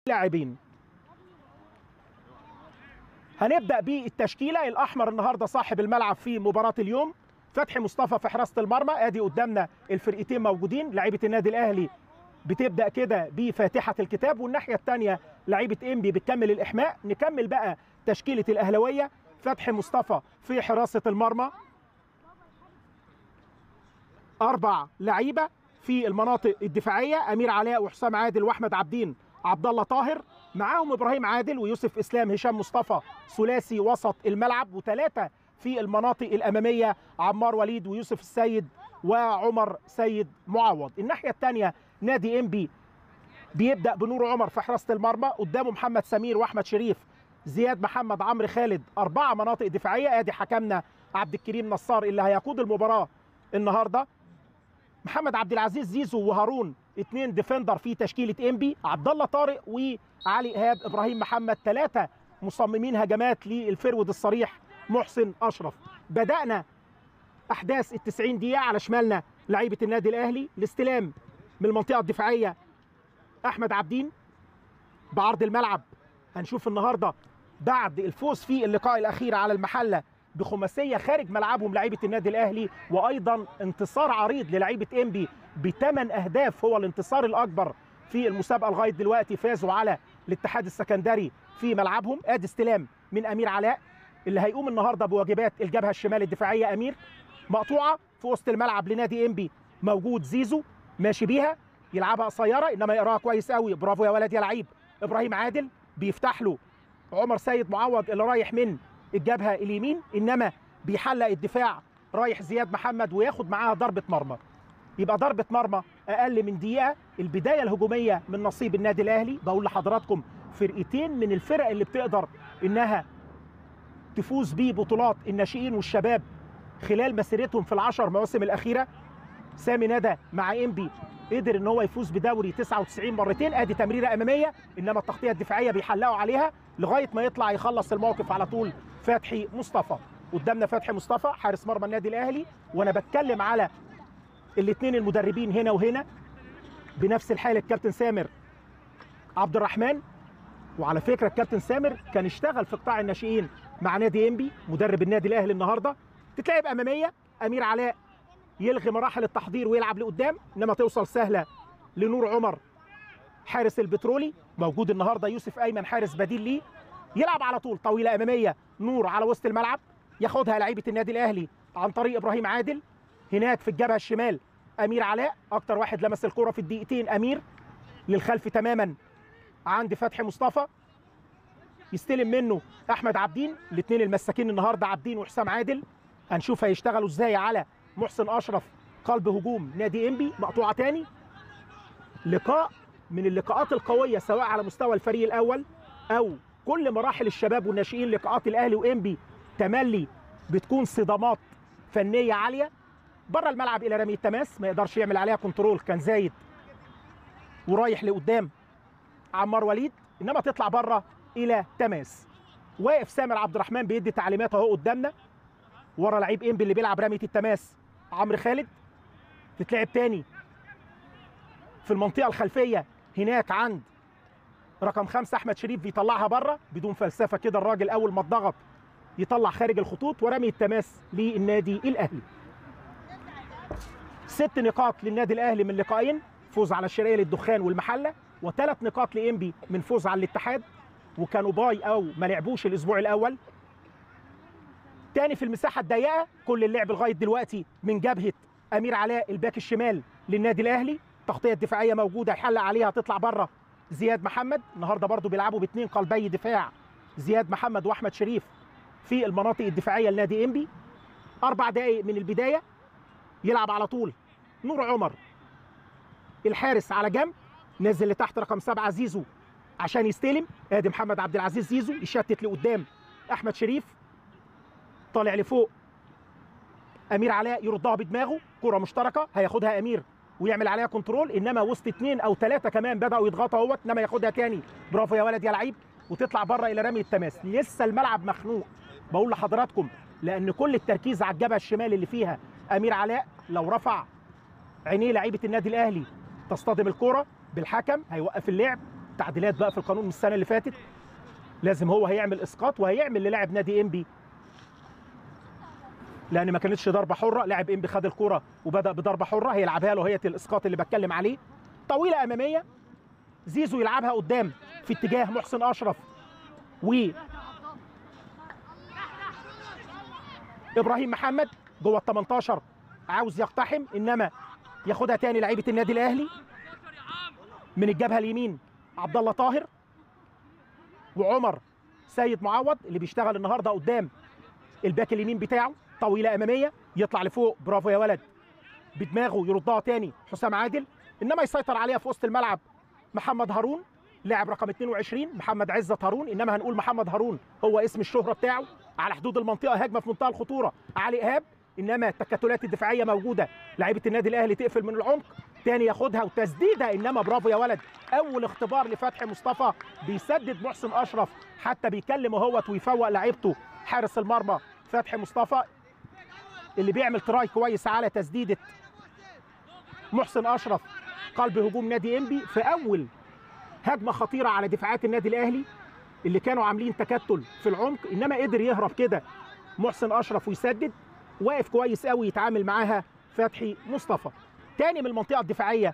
لاعبين هنبدا بالتشكيله الاحمر النهارده صاحب الملعب في مباراه اليوم فتحي مصطفى في حراسه المرمى ادي قدامنا الفرقتين موجودين لعيبه النادي الاهلي بتبدا كده بفاتحه الكتاب والناحيه الثانيه لعيبه انبي بتكمل الاحماء نكمل بقى تشكيله الاهلاويه فتحي مصطفى في حراسه المرمى اربع لعيبه في المناطق الدفاعيه امير علاء وحسام عادل واحمد عبدين عبد الله طاهر معاهم ابراهيم عادل ويوسف اسلام هشام مصطفى ثلاثي وسط الملعب وثلاثه في المناطق الاماميه عمار وليد ويوسف السيد وعمر سيد معوض الناحيه الثانيه نادي انبي بيبدا بنور عمر في حراسه المرمى قدامه محمد سمير واحمد شريف زياد محمد عمرو خالد اربعه مناطق دفاعيه ادي حكمنا عبد الكريم نصار اللي هيقود المباراه النهارده محمد عبد العزيز زيزو وهارون اثنين ديفندر في تشكيله انبي عبد الله طارق وعلي ايهاب ابراهيم محمد ثلاثه مصممين هجمات للفرود الصريح محسن اشرف بدانا احداث ال 90 دقيقه على شمالنا لعيبه النادي الاهلي الاستلام من المنطقه الدفاعيه احمد عبدين بعرض الملعب هنشوف النهارده بعد الفوز في اللقاء الاخير على المحله بخماسيه خارج ملعبهم لعيبه النادي الاهلي وايضا انتصار عريض للعيبه انبي بثمان اهداف هو الانتصار الاكبر في المسابقه لغايه دلوقتي فازوا على الاتحاد السكندري في ملعبهم ادي استلام من امير علاء اللي هيقوم النهارده بواجبات الجبهه الشمال الدفاعيه امير مقطوعه في وسط الملعب لنادي انبي موجود زيزو ماشي بيها يلعبها قصيره انما يقراها كويس قوي برافو يا ولد يا لعيب ابراهيم عادل بيفتح له عمر سيد معوض اللي رايح من الجبهه اليمين انما بيحلق الدفاع رايح زياد محمد وياخد معاها ضربه مرمى يبقى ضربه مرمى اقل من دقيقه البدايه الهجوميه من نصيب النادي الاهلي بقول لحضراتكم فرقتين من الفرق اللي بتقدر انها تفوز ببطولات الناشئين والشباب خلال مسيرتهم في العشر مواسم الاخيره سامي ندى مع انبي قدر ان هو يفوز بدوري 99 مرتين ادي تمريره اماميه انما التغطيه الدفاعيه بيحلقوا عليها لغايه ما يطلع يخلص الموقف على طول فتحي مصطفى قدامنا فتحي مصطفى حارس مرمى النادي الاهلي وانا بتكلم على الاثنين المدربين هنا وهنا بنفس الحاله الكابتن سامر عبد الرحمن وعلى فكره الكابتن سامر كان اشتغل في قطاع الناشئين مع نادي انبي مدرب النادي الاهلي النهارده تتلعب اماميه امير علاء يلغي مراحل التحضير ويلعب لقدام انما توصل سهله لنور عمر حارس البترولي موجود النهارده يوسف ايمن حارس بديل ليه يلعب على طول طويله اماميه نور على وسط الملعب ياخدها لعيبه النادي الاهلي عن طريق ابراهيم عادل هناك في الجبهه الشمال امير علاء اكتر واحد لمس الكره في الدقيقتين امير للخلف تماما عند فتحي مصطفى يستلم منه احمد عبدين الاثنين المساكين النهارده عبدين وحسام عادل هنشوف هيشتغلوا ازاي على محسن اشرف قلب هجوم نادي انبي مقطوعه تاني لقاء من اللقاءات القويه سواء على مستوى الفريق الاول او كل مراحل الشباب والناشئين لقاءات الاهلي وانبي تملي بتكون صدامات فنيه عاليه بره الملعب الى رمي التماس ما يقدرش يعمل عليها كنترول كان زايد ورايح لقدام عمار وليد انما تطلع بره الى تماس واقف سامر عبد الرحمن بيدي تعليمات اهو قدامنا ورا لعيب انبي اللي بيلعب رميه التماس عمرو خالد تتلعب تاني في المنطقه الخلفيه هناك عند رقم خمسة احمد شريف بيطلعها بره بدون فلسفه كده الراجل اول ما اتضغط يطلع خارج الخطوط ورمي التماس للنادي الاهلي ست نقاط للنادي الاهلي من لقاءين فوز على الشرقيه للدخان والمحله وثلاث نقاط لانبي من فوز على الاتحاد وكانوا باي او ما لعبوش الاسبوع الاول تاني في المساحه الضيقه كل اللعب لغايه دلوقتي من جبهه امير علاء الباك الشمال للنادي الاهلي تغطيه دفاعيه موجوده يحلق عليها تطلع بره زياد محمد النهارده برضو بيلعبوا باثنين قلبي دفاع زياد محمد واحمد شريف في المناطق الدفاعيه لنادي انبي اربع دقائق من البدايه يلعب على طول نور عمر الحارس على جنب نزل لتحت رقم سبعة زيزو عشان يستلم ادي محمد عبد العزيز زيزو يشتت لقدام احمد شريف طالع لفوق امير علاء يردها بدماغه كره مشتركه هياخدها امير ويعمل عليها كنترول انما وسط اثنين او ثلاثه كمان بداوا يضغطوا اهوت انما ياخدها تاني برافو يا ولد يا لعيب وتطلع بره الى رمي التماس لسه الملعب مخنوق بقول لحضراتكم لان كل التركيز على الجبهه الشمال اللي فيها امير علاء لو رفع عينيه لعيبه النادي الاهلي تصطدم الكره بالحكم هيوقف اللعب تعديلات بقى في القانون من السنه اللي فاتت لازم هو هيعمل اسقاط وهيعمل للاعب نادي انبي لان ما كانتش ضربه حره لاعب انبي خد الكره وبدا بضربه حره هيلعبها له هي الاسقاط اللي بتكلم عليه طويله اماميه زيزو يلعبها قدام في اتجاه محسن اشرف و ابراهيم محمد جوه ال 18 عاوز يقتحم انما ياخدها تاني لعيبه النادي الاهلي من الجبهه اليمين عبد الله طاهر وعمر سيد معوض اللي بيشتغل النهارده قدام الباك اليمين بتاعه طويله اماميه يطلع لفوق برافو يا ولد بدماغه يردها تاني حسام عادل انما يسيطر عليها في وسط الملعب محمد هارون لاعب رقم 22 محمد عزت هارون انما هنقول محمد هارون هو اسم الشهره بتاعه على حدود المنطقه هجمه في منتهى الخطوره علي ايهاب انما التكتلات الدفاعيه موجوده لعيبه النادي الاهلي تقفل من العمق تاني ياخدها وتسديده انما برافو يا ولد اول اختبار لفتحي مصطفى بيسدد محسن اشرف حتى بيكلم اهوت ويفوق لعيبته حارس المرمى فتحي مصطفى اللي بيعمل تراي كويس على تسديده محسن اشرف قلب هجوم نادي انبي في اول هجمه خطيره على دفاعات النادي الاهلي اللي كانوا عاملين تكتل في العمق انما قدر يهرب كده محسن اشرف ويسدد واقف كويس قوي يتعامل معاها فتحي مصطفى تاني من المنطقه الدفاعيه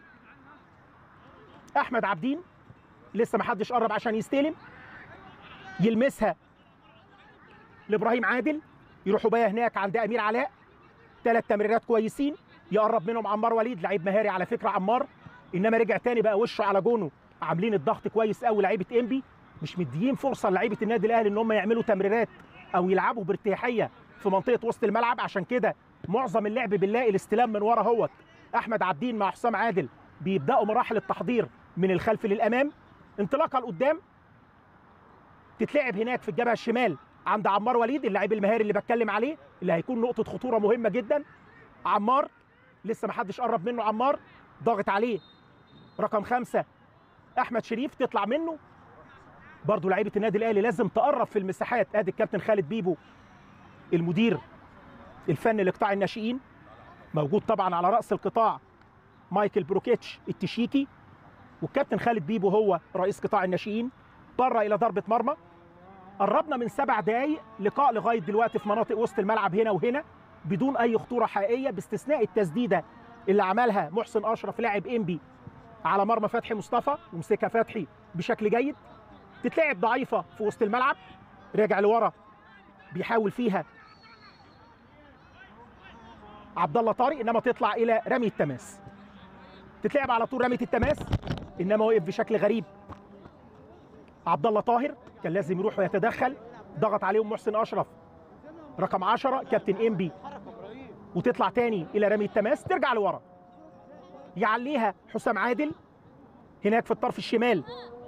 احمد عبدين لسه ما حدش قرب عشان يستلم يلمسها لابراهيم عادل يروحوا بيها هناك عند امير علاء ثلاث تمريرات كويسين يقرب منهم عمار وليد لعيب مهاري على فكره عمار انما رجع تاني بقى وشه على جونه عاملين الضغط كويس قوي لعيبه انبي مش مديين فرصه لعيبه النادي الاهلي ان هم يعملوا تمريرات او يلعبوا بارتياحيه في منطقه وسط الملعب عشان كده معظم اللعب بنلاقي الاستلام من ورا اهوت احمد عبدين مع حسام عادل بيبداوا مراحل التحضير من الخلف للامام انطلاقه لقدام تتلعب هناك في الجبهه الشمال عند عمار وليد اللاعب المهاري اللي بتكلم عليه اللي هيكون نقطه خطوره مهمه جدا عمار لسه ما حدش قرب منه عمار ضاغط عليه رقم خمسة احمد شريف تطلع منه برضو لعيبه النادي الاهلي لازم تقرب في المساحات ادي الكابتن خالد بيبو المدير الفني لقطاع الناشئين موجود طبعا على راس القطاع مايكل بروكيتش التشيكي والكابتن خالد بيبو هو رئيس قطاع الناشئين بره الى ضربه مرمى قربنا من سبع دقايق لقاء لغايه دلوقتي في مناطق وسط الملعب هنا وهنا بدون اي خطوره حقيقيه باستثناء التسديده اللي عملها محسن اشرف لاعب انبي على مرمى فتحي مصطفى ومسكها فتحي بشكل جيد تتلعب ضعيفه في وسط الملعب راجع لورا بيحاول فيها عبد الله طارق انما تطلع الى رمي التماس تتلعب على طول رميه التماس انما وقف بشكل غريب عبد الله طاهر كان لازم يروح ويتدخل ضغط عليهم محسن اشرف رقم 10 كابتن انبي وتطلع تاني الى رمي التماس ترجع لورا يعليها حسام عادل هناك في الطرف الشمال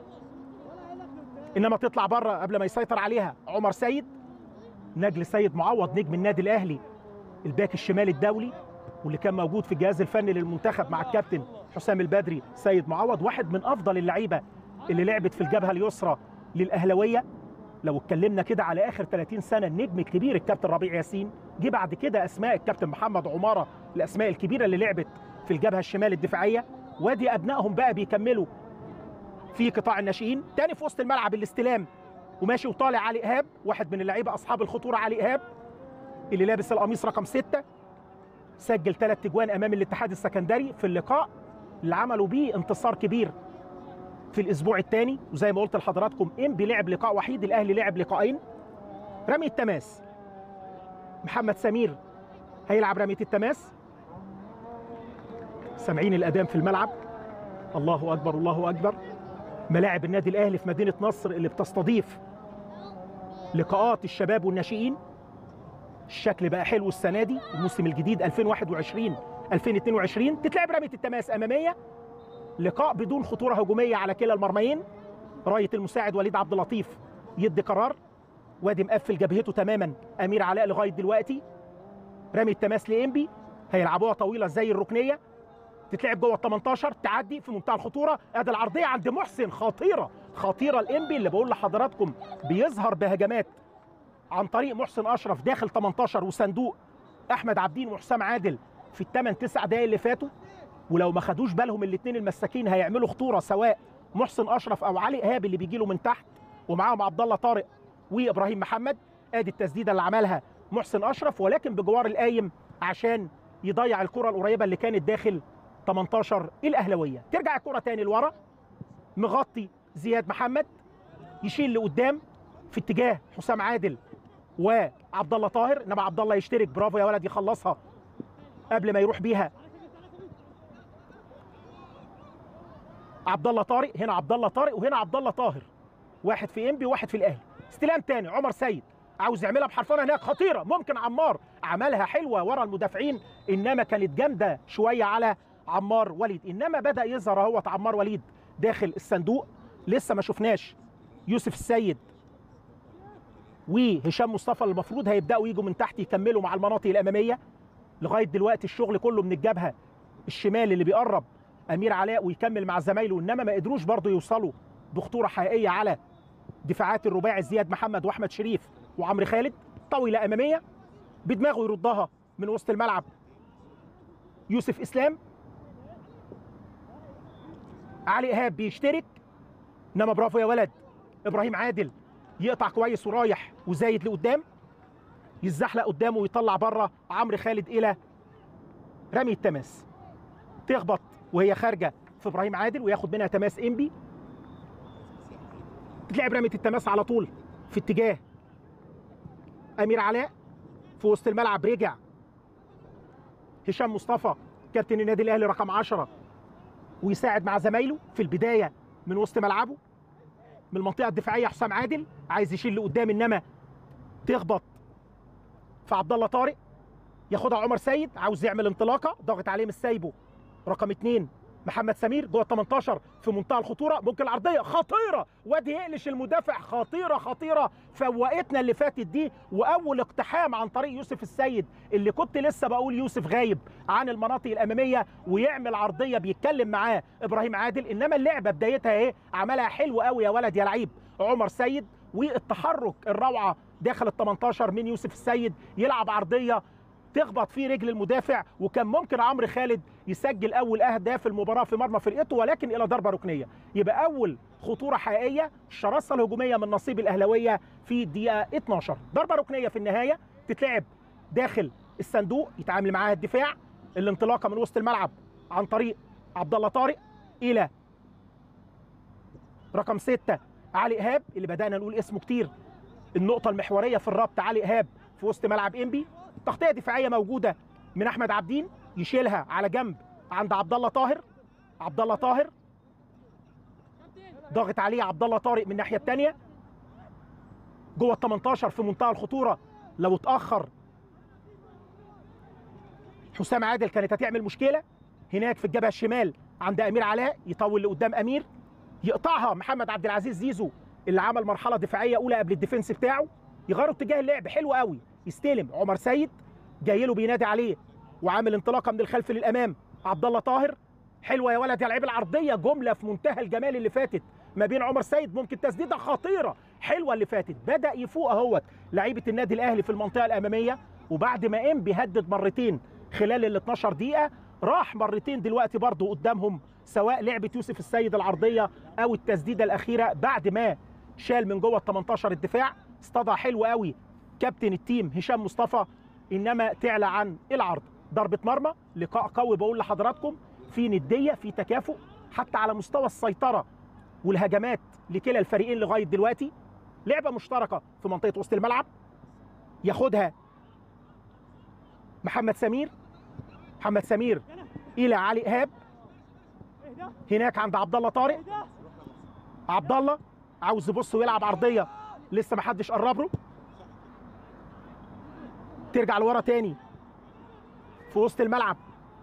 انما تطلع بره قبل ما يسيطر عليها عمر سيد نجل سيد معوض نجم النادي الاهلي الباك الشمال الدولي واللي كان موجود في الجهاز الفني للمنتخب مع الكابتن حسام البدري سيد معوض واحد من افضل اللعيبه اللي لعبت في الجبهه اليسرى للاهلاويه لو اتكلمنا كده على اخر 30 سنه النجم الكبير الكابتن ربيع ياسين جه بعد كده اسماء الكابتن محمد عماره الاسماء الكبيره اللي لعبت في الجبهه الشمال الدفاعيه وادي ابنائهم بقى بيكملوا في قطاع الناشئين تاني في وسط الملعب الاستلام وماشي وطالع علي ايهاب واحد من اللعيبه اصحاب الخطوره علي ايهاب اللي لابس القميص رقم ستة سجل ثلاث تجوان امام الاتحاد السكندري في اللقاء اللي عملوا بيه انتصار كبير في الاسبوع الثاني وزي ما قلت لحضراتكم انبي لعب لقاء وحيد الاهلي لعب لقاءين رمي التماس محمد سمير هيلعب رميه التماس سامعين الادام في الملعب الله اكبر الله اكبر ملاعب النادي الاهلي في مدينه نصر اللي بتستضيف لقاءات الشباب والناشئين الشكل بقى حلو السنه دي الموسم الجديد 2021 2022 تتلعب رميه التماس اماميه لقاء بدون خطوره هجوميه على كلا المرميين رايه المساعد وليد عبد اللطيف يدي قرار وادي مقفل جبهته تماما امير علاء لغايه دلوقتي رمي التماس لانبي هيلعبوها طويله زي الركنيه تتلعب جوه ال 18 تعدي في منتهى الخطوره ادي العرضيه عند محسن خطيره خطيره الانبي اللي بقول لحضراتكم بيظهر بهجمات عن طريق محسن اشرف داخل 18 وصندوق احمد عبدين وحسام عادل في الثمان تسع دقايق اللي فاتوا ولو ما خدوش بالهم الاثنين المساكين هيعملوا خطوره سواء محسن اشرف او علي ايهاب اللي بيجي له من تحت ومعاهم عبد الله طارق وابراهيم محمد ادي التسديده اللي عملها محسن اشرف ولكن بجوار القايم عشان يضيع الكره القريبه اللي كانت داخل 18 الاهلاويه ترجع الكره تاني لورا مغطي زياد محمد يشيل لقدام في اتجاه حسام عادل وعبد الله طاهر انما عبد الله يشترك برافو يا ولد يخلصها قبل ما يروح بيها عبد الله طارق هنا عبد الله طارق وهنا عبد الله طاهر واحد في انبي وواحد في الاهلي استلام تاني عمر سيد عاوز يعملها بحرفنه هناك خطيره ممكن عمار عملها حلوه ورا المدافعين انما كانت جامده شويه على عمار وليد انما بدا يظهر اهوت عمار وليد داخل الصندوق لسه ما شفناش يوسف السيد وهشام مصطفى اللي المفروض هيبداوا يجوا من تحت يكملوا مع المناطق الاماميه لغايه دلوقتي الشغل كله من الجبهه الشمال اللي بيقرب امير علاء ويكمل مع زمايله انما ما قدروش برضه يوصلوا بخطوره حقيقيه على دفاعات الرباعي زياد محمد واحمد شريف وعمرو خالد طويله اماميه بدماغه يردها من وسط الملعب يوسف اسلام علي ايهاب بيشترك انما برافو يا ولد ابراهيم عادل يقطع كويس ورايح وزايد لقدام يتزحلق قدامه ويطلع بره عمرو خالد الى رمي التماس تخبط وهي خارجه في ابراهيم عادل وياخد منها تماس انبي تتلعب رميه التماس على طول في اتجاه امير علاء في وسط الملعب رجع هشام مصطفى كابتن النادي الاهلي رقم 10 ويساعد مع زمايله في البدايه من وسط ملعبه من المنطقه الدفاعيه حسام عادل عايز يشيل لقدام انما تخبط في عبد الله طارق ياخدها عمر سيد عاوز يعمل انطلاقه ضاغط عليه مش سايبه رقم اثنين محمد سمير جوه ال 18 في منتهى الخطوره ممكن العرضيه خطيره وادي يقلش المدافع خطيره خطيره فوقتنا اللي فاتت دي واول اقتحام عن طريق يوسف السيد اللي كنت لسه بقول يوسف غايب عن المناطق الاماميه ويعمل عرضيه بيتكلم معاه ابراهيم عادل انما اللعبه بدايتها ايه عملها حلو قوي يا ولد يا لعيب عمر سيد والتحرك الروعه داخل ال 18 من يوسف السيد يلعب عرضيه تخبط في رجل المدافع وكان ممكن عمرو خالد يسجل اول اهداف المباراه في مرمى فرقته ولكن الى ضربه ركنيه يبقى اول خطوره حقيقيه الشراسه الهجوميه من نصيب الاهلاويه في الدقيقه 12 ضربه ركنيه في النهايه تتلعب داخل الصندوق يتعامل معاها الدفاع الانطلاقه من وسط الملعب عن طريق عبد الله طارق الى رقم ستة علي ايهاب اللي بدانا نقول اسمه كتير النقطه المحوريه في الربط علي ايهاب في وسط ملعب انبي تغطيه دفاعيه موجوده من احمد عبدين يشيلها على جنب عند عبد الله طاهر عبد الله طاهر ضاغط عليه عبد الله طارق من الناحيه الثانيه جوه ال 18 في منتهى الخطوره لو اتاخر حسام عادل كانت هتعمل مشكله هناك في الجبهه الشمال عند امير علاء يطول لقدام امير يقطعها محمد عبد العزيز زيزو اللي عمل مرحله دفاعيه اولى قبل الديفنس بتاعه يغيروا اتجاه اللعب حلو قوي يستلم عمر سيد جاي له بينادي عليه وعامل انطلاقه من الخلف للامام عبد الله طاهر حلوه يا ولد يا لعيب العرضيه جمله في منتهى الجمال اللي فاتت ما بين عمر سيد ممكن تسديده خطيره حلوه اللي فاتت بدا يفوق اهوت لعيبه النادي الاهلي في المنطقه الاماميه وبعد ما ام بيهدد مرتين خلال ال 12 دقيقه راح مرتين دلوقتي برضه قدامهم سواء لعبه يوسف السيد العرضيه او التسديده الاخيره بعد ما شال من جوه ال 18 الدفاع استضع حلو قوي كابتن التيم هشام مصطفى انما تعلى عن العرض ضربه مرمى لقاء قوي بقول لحضراتكم في نديه في تكافؤ حتى على مستوى السيطره والهجمات لكلا الفريقين لغايه دلوقتي لعبه مشتركه في منطقه وسط الملعب ياخدها محمد سمير محمد سمير الى علي ايهاب هناك عند عبد الله طارق عبد الله عاوز يبص ويلعب عرضيه لسه ما حدش قرب له ترجع لورا تاني في وسط الملعب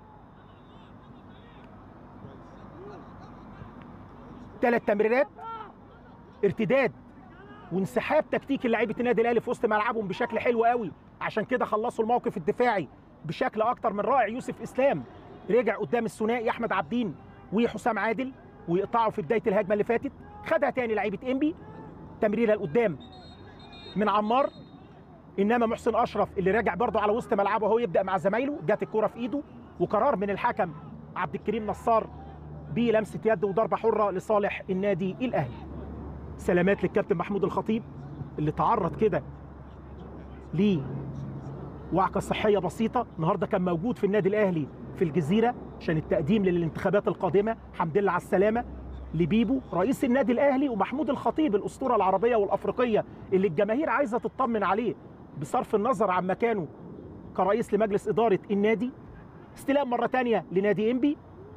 ثلاث تمريرات ارتداد وانسحاب تكتيكي لعيبه النادي الاهلي في وسط ملعبهم بشكل حلو قوي عشان كده خلصوا الموقف الدفاعي بشكل اكتر من رائع يوسف اسلام رجع قدام الثنائي احمد عبدين وحسام عادل ويقطعوا في بدايه الهجمه اللي فاتت خدها تاني لعيبه انبي تمريره لقدام من عمار انما محسن اشرف اللي راجع برضه على وسط ملعبه هو يبدا مع زمايله جت الكره في ايده وقرار من الحكم عبد الكريم نصار بلمسه يد وضربه حره لصالح النادي الاهلي سلامات للكابتن محمود الخطيب اللي تعرض كده لوعكه صحيه بسيطه النهارده كان موجود في النادي الاهلي في الجزيره عشان التقديم للانتخابات القادمه الحمد لله على السلامه لبيبو رئيس النادي الاهلي ومحمود الخطيب الاسطوره العربيه والافريقيه اللي الجماهير عايزه تطمن عليه بصرف النظر عن مكانه كرئيس لمجلس اداره النادي استلام مره ثانيه لنادي انبي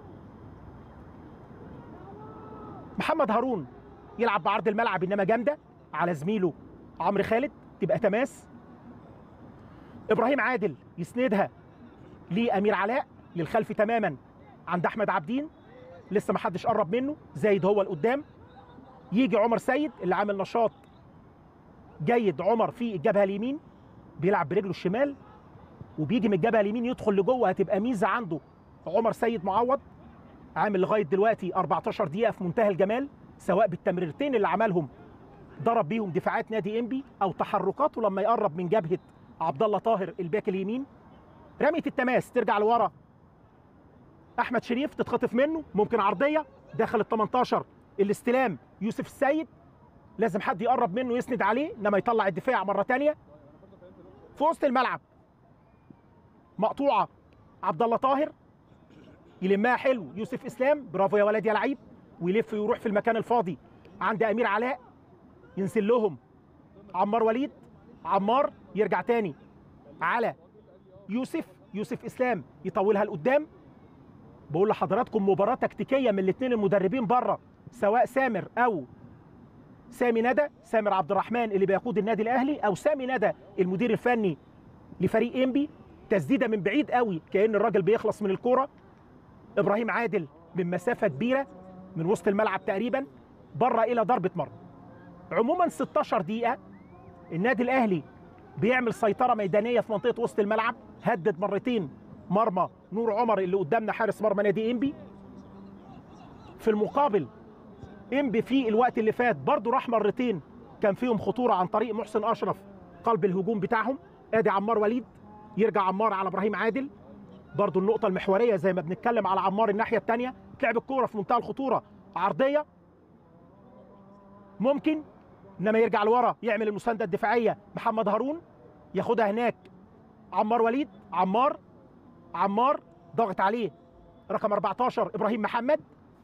محمد هارون يلعب بعرض الملعب انما جامده على زميله عمرو خالد تبقى تماس ابراهيم عادل يسندها لامير علاء للخلف تماما عند احمد عابدين لسه ما حدش قرب منه زايد هو لقدام يجي عمر سيد اللي عامل نشاط جيد عمر في الجبهه اليمين بيلعب برجله الشمال وبيجي من الجبهه اليمين يدخل لجوه هتبقى ميزه عنده عمر سيد معوض عامل لغايه دلوقتي 14 دقيقه في منتهى الجمال سواء بالتمريرتين اللي عملهم ضرب بيهم دفاعات نادي انبي او تحركاته لما يقرب من جبهه عبد الله طاهر الباك اليمين رميه التماس ترجع لورا احمد شريف تتخطف منه ممكن عرضيه داخل ال 18 الاستلام يوسف السيد لازم حد يقرب منه يسند عليه انما يطلع الدفاع مره ثانيه في وسط الملعب مقطوعه عبد الله طاهر يلمها حلو يوسف اسلام برافو يا ولد يا لعيب ويلف ويروح في المكان الفاضي عند امير علاء ينزل لهم عمار وليد عمار يرجع تاني على يوسف يوسف اسلام يطولها لقدام بقول لحضراتكم مباراه تكتيكيه من الاثنين المدربين بره سواء سامر او سامي ندى سامر عبد الرحمن اللي بيقود النادي الاهلي او سامي ندى المدير الفني لفريق انبي تسديده من بعيد قوي كان الراجل بيخلص من الكوره ابراهيم عادل من مسافه كبيره من وسط الملعب تقريبا بره الى ضربه مرمى عموما 16 دقيقه النادي الاهلي بيعمل سيطره ميدانيه في منطقه وسط الملعب هدد مرتين مرمى نور عمر اللي قدامنا حارس مرمى نادي انبي في المقابل انبي في الوقت اللي فات برضه راح مرتين كان فيهم خطوره عن طريق محسن اشرف قلب الهجوم بتاعهم ادي عمار وليد يرجع عمار على ابراهيم عادل برضه النقطه المحوريه زي ما بنتكلم على عمار الناحيه الثانيه تلعب الكوره في منتهى الخطوره عرضيه ممكن انما يرجع لورا يعمل المسانده الدفاعيه محمد هارون ياخدها هناك عمار وليد عمار عمار ضاغط عليه رقم 14 ابراهيم محمد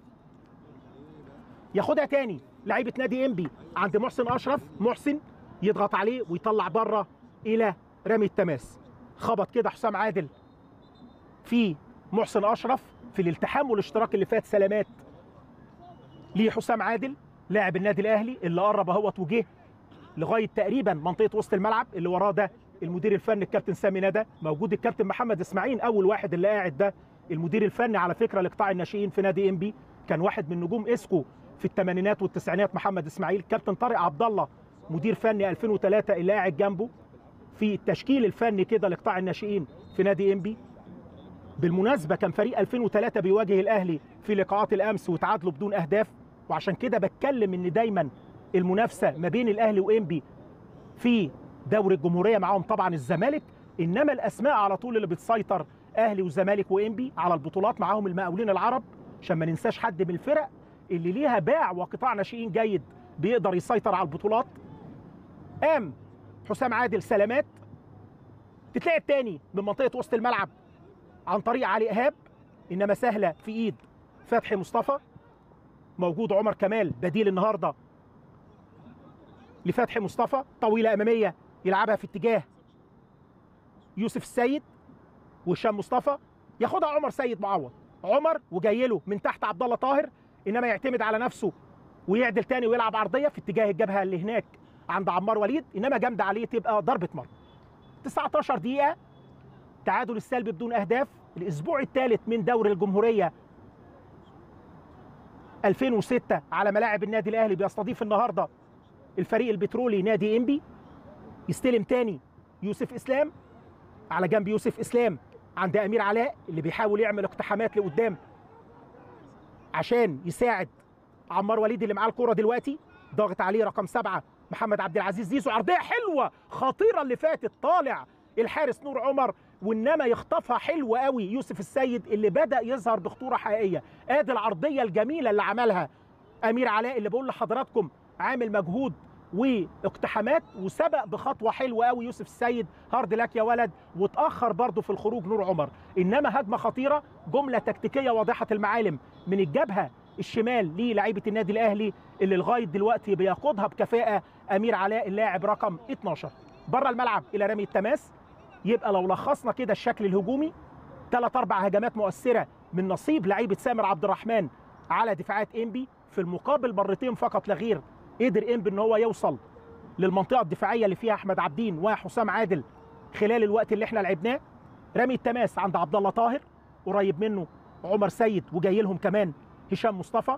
ياخدها تاني لعيبه نادي انبي عند محسن اشرف محسن يضغط عليه ويطلع بره الى رمي التماس خبط كده حسام عادل في محسن اشرف في الالتحام والاشتراك اللي فات سلامات لحسام عادل لاعب النادي الاهلي اللي قرب اهوت وجه لغايه تقريبا منطقه وسط الملعب اللي وراه ده المدير الفني الكابتن سامي ندى موجود الكابتن محمد اسماعيل اول واحد اللي قاعد ده المدير الفني على فكره لقطاع الناشئين في نادي انبي كان واحد من نجوم اسكو في الثمانينات والتسعينات محمد اسماعيل كابتن طارق عبد الله مدير فني 2003 اللي قاعد جنبه في التشكيل الفني كده لقطاع الناشئين في نادي انبي بالمناسبه كان فريق 2003 بيواجه الاهلي في لقاءات الامس وتعادلوا بدون اهداف وعشان كده بتكلم ان دايما المنافسه ما بين الاهلي وانبي في دوري الجمهوريه معاهم طبعا الزمالك انما الاسماء على طول اللي بتسيطر اهلي وزمالك وانبي على البطولات معاهم المقاولين العرب عشان ما ننساش حد من الفرق اللي ليها باع وقطاع ناشئين جيد بيقدر يسيطر على البطولات قام حسام عادل سلامات تتلعب تاني من منطقه وسط الملعب عن طريق علي ايهاب انما سهله في ايد فتحي مصطفى موجود عمر كمال بديل النهارده لفتحي مصطفى طويله اماميه يلعبها في اتجاه يوسف السيد وهشام مصطفى ياخدها عمر سيد معوض عمر وجاي له من تحت عبد الله طاهر انما يعتمد على نفسه ويعدل تاني ويلعب عرضيه في اتجاه الجبهه اللي هناك عند عمار وليد انما جامده عليه تبقى ضربه مرمى 19 دقيقه تعادل السلبي بدون اهداف الاسبوع الثالث من دوري الجمهوريه 2006 على ملاعب النادي الاهلي بيستضيف النهارده الفريق البترولي نادي انبي يستلم تاني يوسف اسلام على جنب يوسف اسلام عند امير علاء اللي بيحاول يعمل اقتحامات لقدام عشان يساعد عمار وليد اللي معاه الكوره دلوقتي ضاغط عليه رقم سبعه محمد عبد العزيز زيزو عرضيه حلوه خطيره اللي فاتت طالع الحارس نور عمر وانما يخطفها حلو قوي يوسف السيد اللي بدا يظهر بخطوره حقيقيه ادي العرضيه الجميله اللي عملها امير علاء اللي بقول لحضراتكم عامل مجهود واقتحامات وسبق بخطوه حلوه قوي يوسف السيد هارد لك يا ولد واتاخر برضه في الخروج نور عمر انما هجمه خطيره جمله تكتيكيه واضحه المعالم من الجبهه الشمال للاعيبه النادي الاهلي اللي لغايه دلوقتي بيقودها بكفاءه امير علاء اللاعب رقم 12 بره الملعب الى رمي التماس يبقى لو لخصنا كده الشكل الهجومي ثلاث اربع هجمات مؤثره من نصيب لعيبه سامر عبد الرحمن على دفاعات انبي في المقابل مرتين فقط لا غير قدر انبي ان هو يوصل للمنطقه الدفاعيه اللي فيها احمد عبدين وحسام عادل خلال الوقت اللي احنا لعبناه رمي التماس عند عبد الله طاهر قريب منه عمر سيد وجاي لهم كمان هشام مصطفى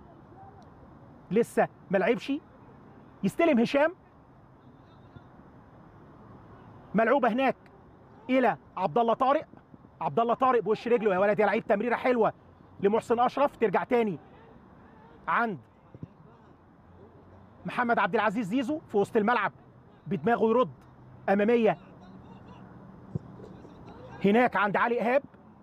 لسه ما لعبش يستلم هشام ملعوبه هناك الى عبد الله طارق عبد الله طارق بوش رجله يا ولد يا لعيب تمريره حلوه لمحسن اشرف ترجع تاني عند محمد عبد العزيز زيزو في وسط الملعب بدماغه يرد اماميه هناك عند علي ايهاب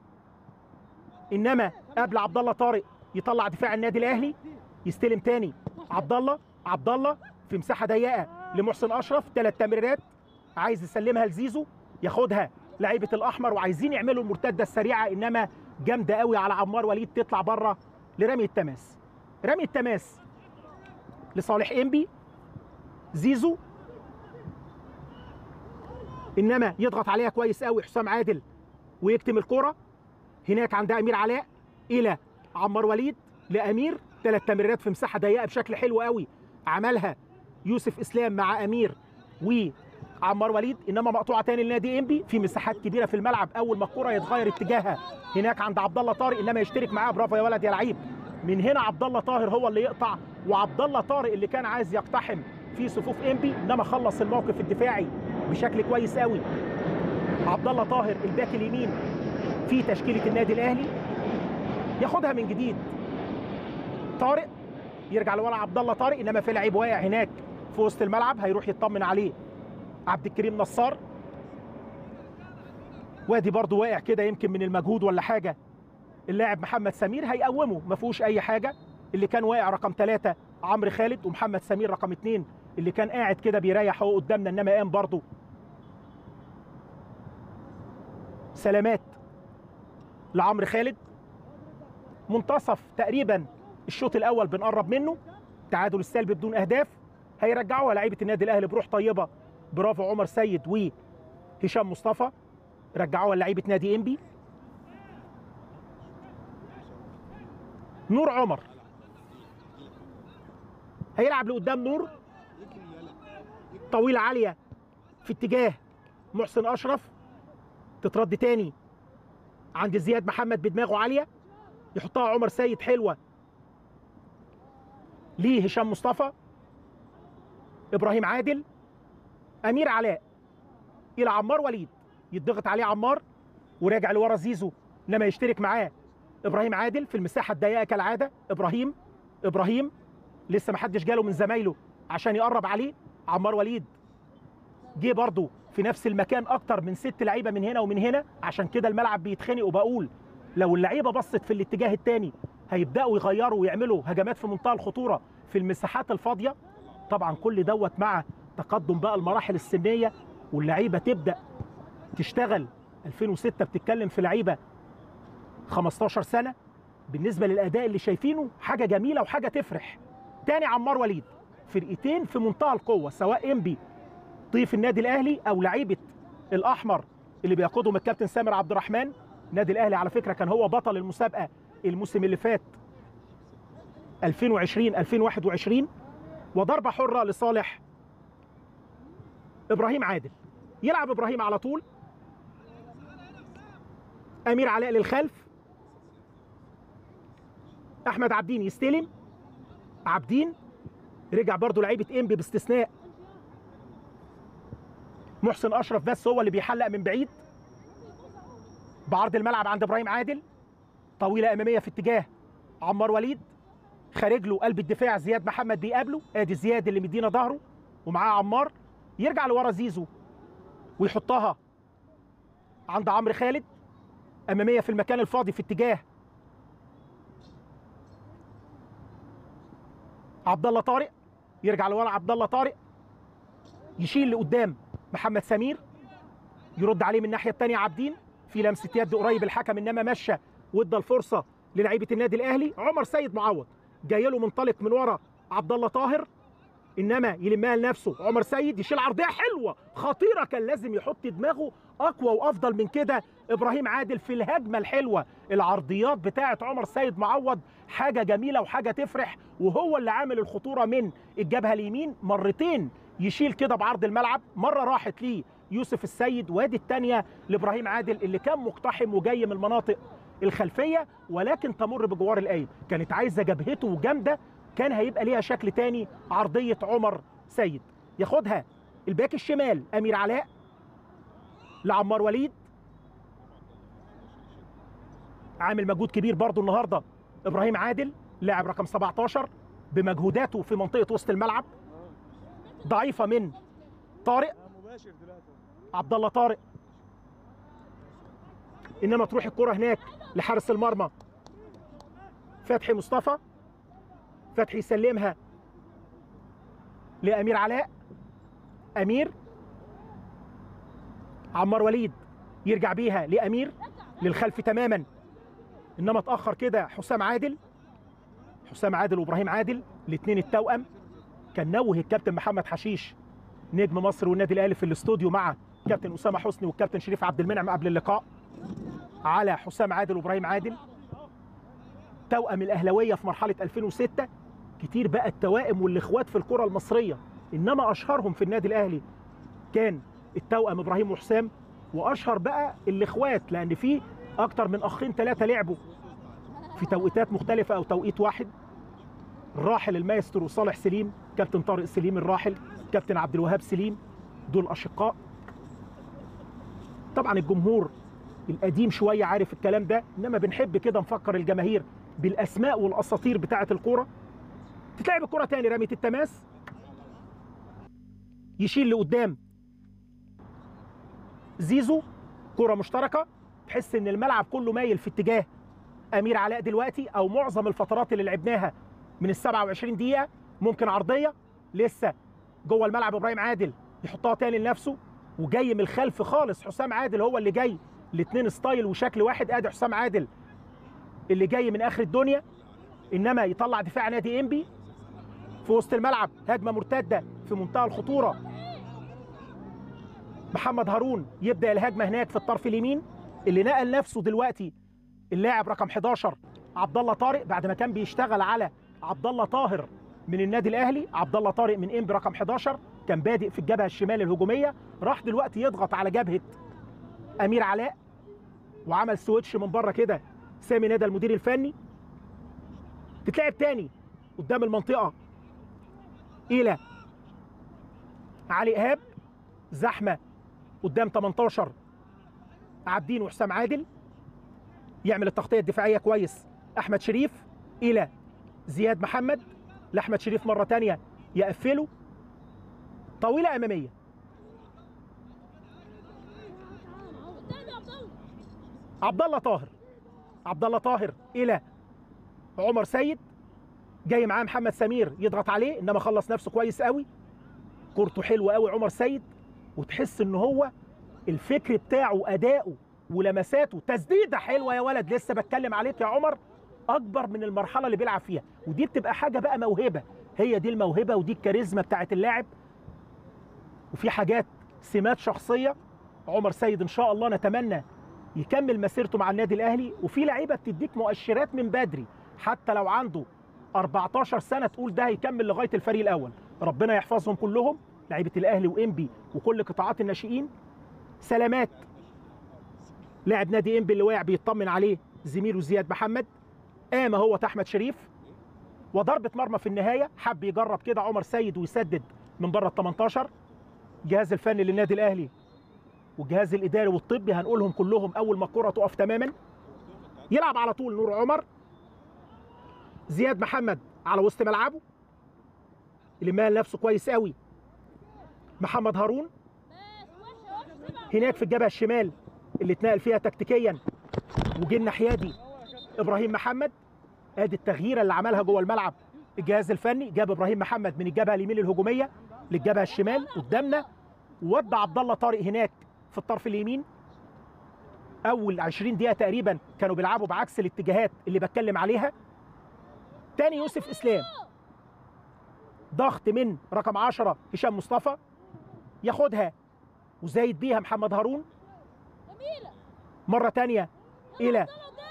انما قبل عبد الله طارق يطلع دفاع النادي الاهلي يستلم تاني عبد الله عبد الله في مساحه ضيقه لمحسن اشرف ثلاث تمريرات عايز يسلمها لزيزو ياخدها لعيبه الاحمر وعايزين يعملوا المرتده السريعه انما جامده قوي على عمار وليد تطلع بره لرمي التماس رمي التماس لصالح انبي زيزو انما يضغط عليها كويس قوي حسام عادل ويكتم الكره هناك عند امير علاء الى عمار وليد لامير ثلاث تمريرات في مساحه ضيقه بشكل حلو قوي عملها يوسف اسلام مع امير وعمار وليد انما مقطوعه تاني لنادي انبي في مساحات كبيره في الملعب اول ما الكره يتغير اتجاهها هناك عند عبد الله طارق انما يشترك معاه برافو يا ولد يا لعيب من هنا عبد الله طاهر هو اللي يقطع وعبد الله طارق اللي كان عايز يقتحم في صفوف انبي انما خلص الموقف الدفاعي بشكل كويس قوي عبد الله طاهر الباك اليمين في تشكيله النادي الاهلي ياخدها من جديد طارق يرجع لورا عبد الله طارق انما في لعيب واقع هناك في وسط الملعب هيروح يطمن عليه عبد الكريم نصار وادي برضه واقع كده يمكن من المجهود ولا حاجه اللاعب محمد سمير هيقومه ما فيهوش اي حاجه اللي كان واقع رقم ثلاثة عمرو خالد ومحمد سمير رقم اثنين اللي كان قاعد كده بيريح هو قدامنا انما قام برضه سلامات لعمرو خالد منتصف تقريبا الشوط الاول بنقرب منه تعادل السلبي بدون اهداف هيرجعوها لعيبه النادي الاهلي بروح طيبه برافو عمر سيد وهشام مصطفى رجعوها لعيبه نادي انبي نور عمر هيلعب لقدام نور طويله عاليه في اتجاه محسن اشرف تترد تاني عند زياد محمد بدماغه عاليه يحطها عمر سيد حلوه ليه هشام مصطفى ابراهيم عادل امير علاء الى عمار وليد يضغط عليه عمار وراجع لورا زيزو لما يشترك معاه ابراهيم عادل في المساحه الضيقه كالعاده ابراهيم ابراهيم لسه ما حدش جاله من زمايله عشان يقرب عليه عمار وليد جه برضه في نفس المكان اكتر من ست لعيبه من هنا ومن هنا عشان كده الملعب بيتخنق وبقول لو اللعيبه بصت في الاتجاه الثاني هيبداوا يغيروا ويعملوا هجمات في منتهى الخطوره في المساحات الفاضيه طبعا كل دوت مع تقدم بقى المراحل السنيه واللعيبه تبدا تشتغل 2006 بتتكلم في لعيبه 15 سنه بالنسبه للاداء اللي شايفينه حاجه جميله وحاجه تفرح تاني عمار وليد فرقتين في منتهى القوه سواء انبي ضيف النادي الاهلي او لعيبه الاحمر اللي بيقودهم الكابتن سامر عبد الرحمن النادي الاهلي على فكره كان هو بطل المسابقه الموسم اللي فات 2020 2021 وضربه حره لصالح ابراهيم عادل يلعب ابراهيم على طول امير علاء للخلف احمد عبدين يستلم عبدين رجع برضه لعيبه انبي باستثناء محسن اشرف بس هو اللي بيحلق من بعيد بعرض الملعب عند ابراهيم عادل طويله اماميه في اتجاه عمار وليد خارج له قلب الدفاع زياد محمد بيقابله ادي زياد اللي مدينا ظهره ومعاه عمار يرجع لورا زيزو ويحطها عند عمرو خالد اماميه في المكان الفاضي في اتجاه عبد الله طارق يرجع لورا عبد الله طارق يشيل لقدام محمد سمير يرد عليه من الناحيه الثانيه عابدين في لمسه يد قريب الحكم انما مشى وادى الفرصه للعيبه النادي الاهلي عمر سيد معوض جاي له منطلق من ورا عبد الله طاهر انما يلمها لنفسه عمر سيد يشيل عرضيه حلوه خطيره كان لازم يحط دماغه اقوى وافضل من كده ابراهيم عادل في الهجمه الحلوه العرضيات بتاعه عمر سيد معوض حاجه جميله وحاجه تفرح وهو اللي عامل الخطوره من الجبهه اليمين مرتين يشيل كده بعرض الملعب مره راحت ليه يوسف السيد وادي الثانيه لابراهيم عادل اللي كان مقتحم وجاي من المناطق الخلفيه ولكن تمر بجوار القايم كانت عايزه جبهته جامده كان هيبقى ليها شكل تاني عرضيه عمر سيد ياخدها الباك الشمال امير علاء لعمار وليد عامل مجهود كبير برضو النهارده ابراهيم عادل لاعب رقم 17 بمجهوداته في منطقه وسط الملعب ضعيفه من طارق مباشر دلوقتي عبد الله طارق انما تروح الكره هناك لحارس المرمى فتحي مصطفى فتحي يسلمها لامير علاء امير عمار وليد يرجع بيها لامير للخلف تماما انما اتاخر كده حسام عادل حسام عادل وابراهيم عادل الاثنين التوأم كان نوه الكابتن محمد حشيش نجم مصر والنادي الاهلي في الاستوديو مع كابتن اسامه حسني والكابتن شريف عبد المنعم قبل اللقاء على حسام عادل وابراهيم عادل توأم الاهلاويه في مرحله 2006 كتير بقى التوائم والاخوات في الكره المصريه انما اشهرهم في النادي الاهلي كان التوأم ابراهيم وحسام واشهر بقى الاخوات لان في اكتر من اخين ثلاثه لعبوا في توقيتات مختلفه او توقيت واحد الراحل المايسترو صالح سليم كابتن طارق سليم الراحل كابتن عبد الوهاب سليم دول اشقاء طبعا الجمهور القديم شويه عارف الكلام ده انما بنحب كده نفكر الجماهير بالاسماء والاساطير بتاعه الكوره تتلعب الكره تاني رميه التماس يشيل لقدام زيزو كره مشتركه تحس ان الملعب كله مايل في اتجاه امير علاء دلوقتي او معظم الفترات اللي لعبناها من ال 27 دقيقه ممكن عرضيه لسه جوه الملعب ابراهيم عادل يحطها تاني لنفسه وجاي من الخلف خالص حسام عادل هو اللي جاي الاثنين ستايل وشكل واحد ادي حسام عادل اللي جاي من اخر الدنيا انما يطلع دفاع نادي انبي في وسط الملعب هجمه مرتده في منتهى الخطوره محمد هارون يبدا الهجمه هناك في الطرف اليمين اللي نقل نفسه دلوقتي اللاعب رقم 11 عبد الله طارق بعد ما كان بيشتغل على عبد الله طاهر من النادي الاهلي عبد الله طارق من انبي رقم 11 كان بادئ في الجبهه الشمال الهجوميه راح دلوقتي يضغط على جبهه امير علاء وعمل سويتش من بره كده سامي ندى المدير الفني تتلعب تاني قدام المنطقه الى علي ايهاب زحمه قدام 18 عابدين وحسام عادل يعمل التغطيه الدفاعيه كويس احمد شريف الى زياد محمد لاحمد شريف مره تانية يقفله طويله اماميه عبد الله طاهر عبد الله طاهر الى عمر سيد جاي معاه محمد سمير يضغط عليه انما خلص نفسه كويس قوي كورته حلوه قوي عمر سيد وتحس ان هو الفكر بتاعه اداؤه ولمساته تسديده حلوه يا ولد لسه بتكلم عليك يا عمر اكبر من المرحله اللي بيلعب فيها ودي بتبقى حاجه بقى موهبه هي دي الموهبه ودي الكاريزما بتاعت اللاعب وفي حاجات سمات شخصيه عمر سيد ان شاء الله نتمنى يكمل مسيرته مع النادي الاهلي وفي لعيبه بتديك مؤشرات من بدري حتى لو عنده 14 سنه تقول ده هيكمل لغايه الفريق الاول ربنا يحفظهم كلهم لعيبه الاهلي وانبي وكل قطاعات الناشئين سلامات لاعب نادي انبي اللي واقع بيطمن عليه زميله زياد محمد قام هو احمد شريف وضربه مرمى في النهايه حب يجرب كده عمر سيد ويسدد من بره ال 18 الجهاز الفني للنادي الاهلي والجهاز الاداري والطبي هنقولهم كلهم اول ما الكره تقف تماما يلعب على طول نور عمر زياد محمد على وسط ملعبه اللي مال نفسه كويس قوي محمد هارون هناك في الجبهه الشمال اللي اتنقل فيها تكتيكيا وجه الناحيه دي ابراهيم محمد ادي التغييره اللي عملها جوه الملعب الجهاز الفني جاب ابراهيم محمد من الجبهه اليمين الهجوميه للجبهه الشمال قدامنا وودع عبد الله طارق هناك في الطرف اليمين اول 20 دقيقه تقريبا كانوا بيلعبوا بعكس الاتجاهات اللي بتكلم عليها تاني يوسف اسلام ضغط من رقم 10 هشام مصطفى ياخدها وزايد بيها محمد هارون مره تانية الى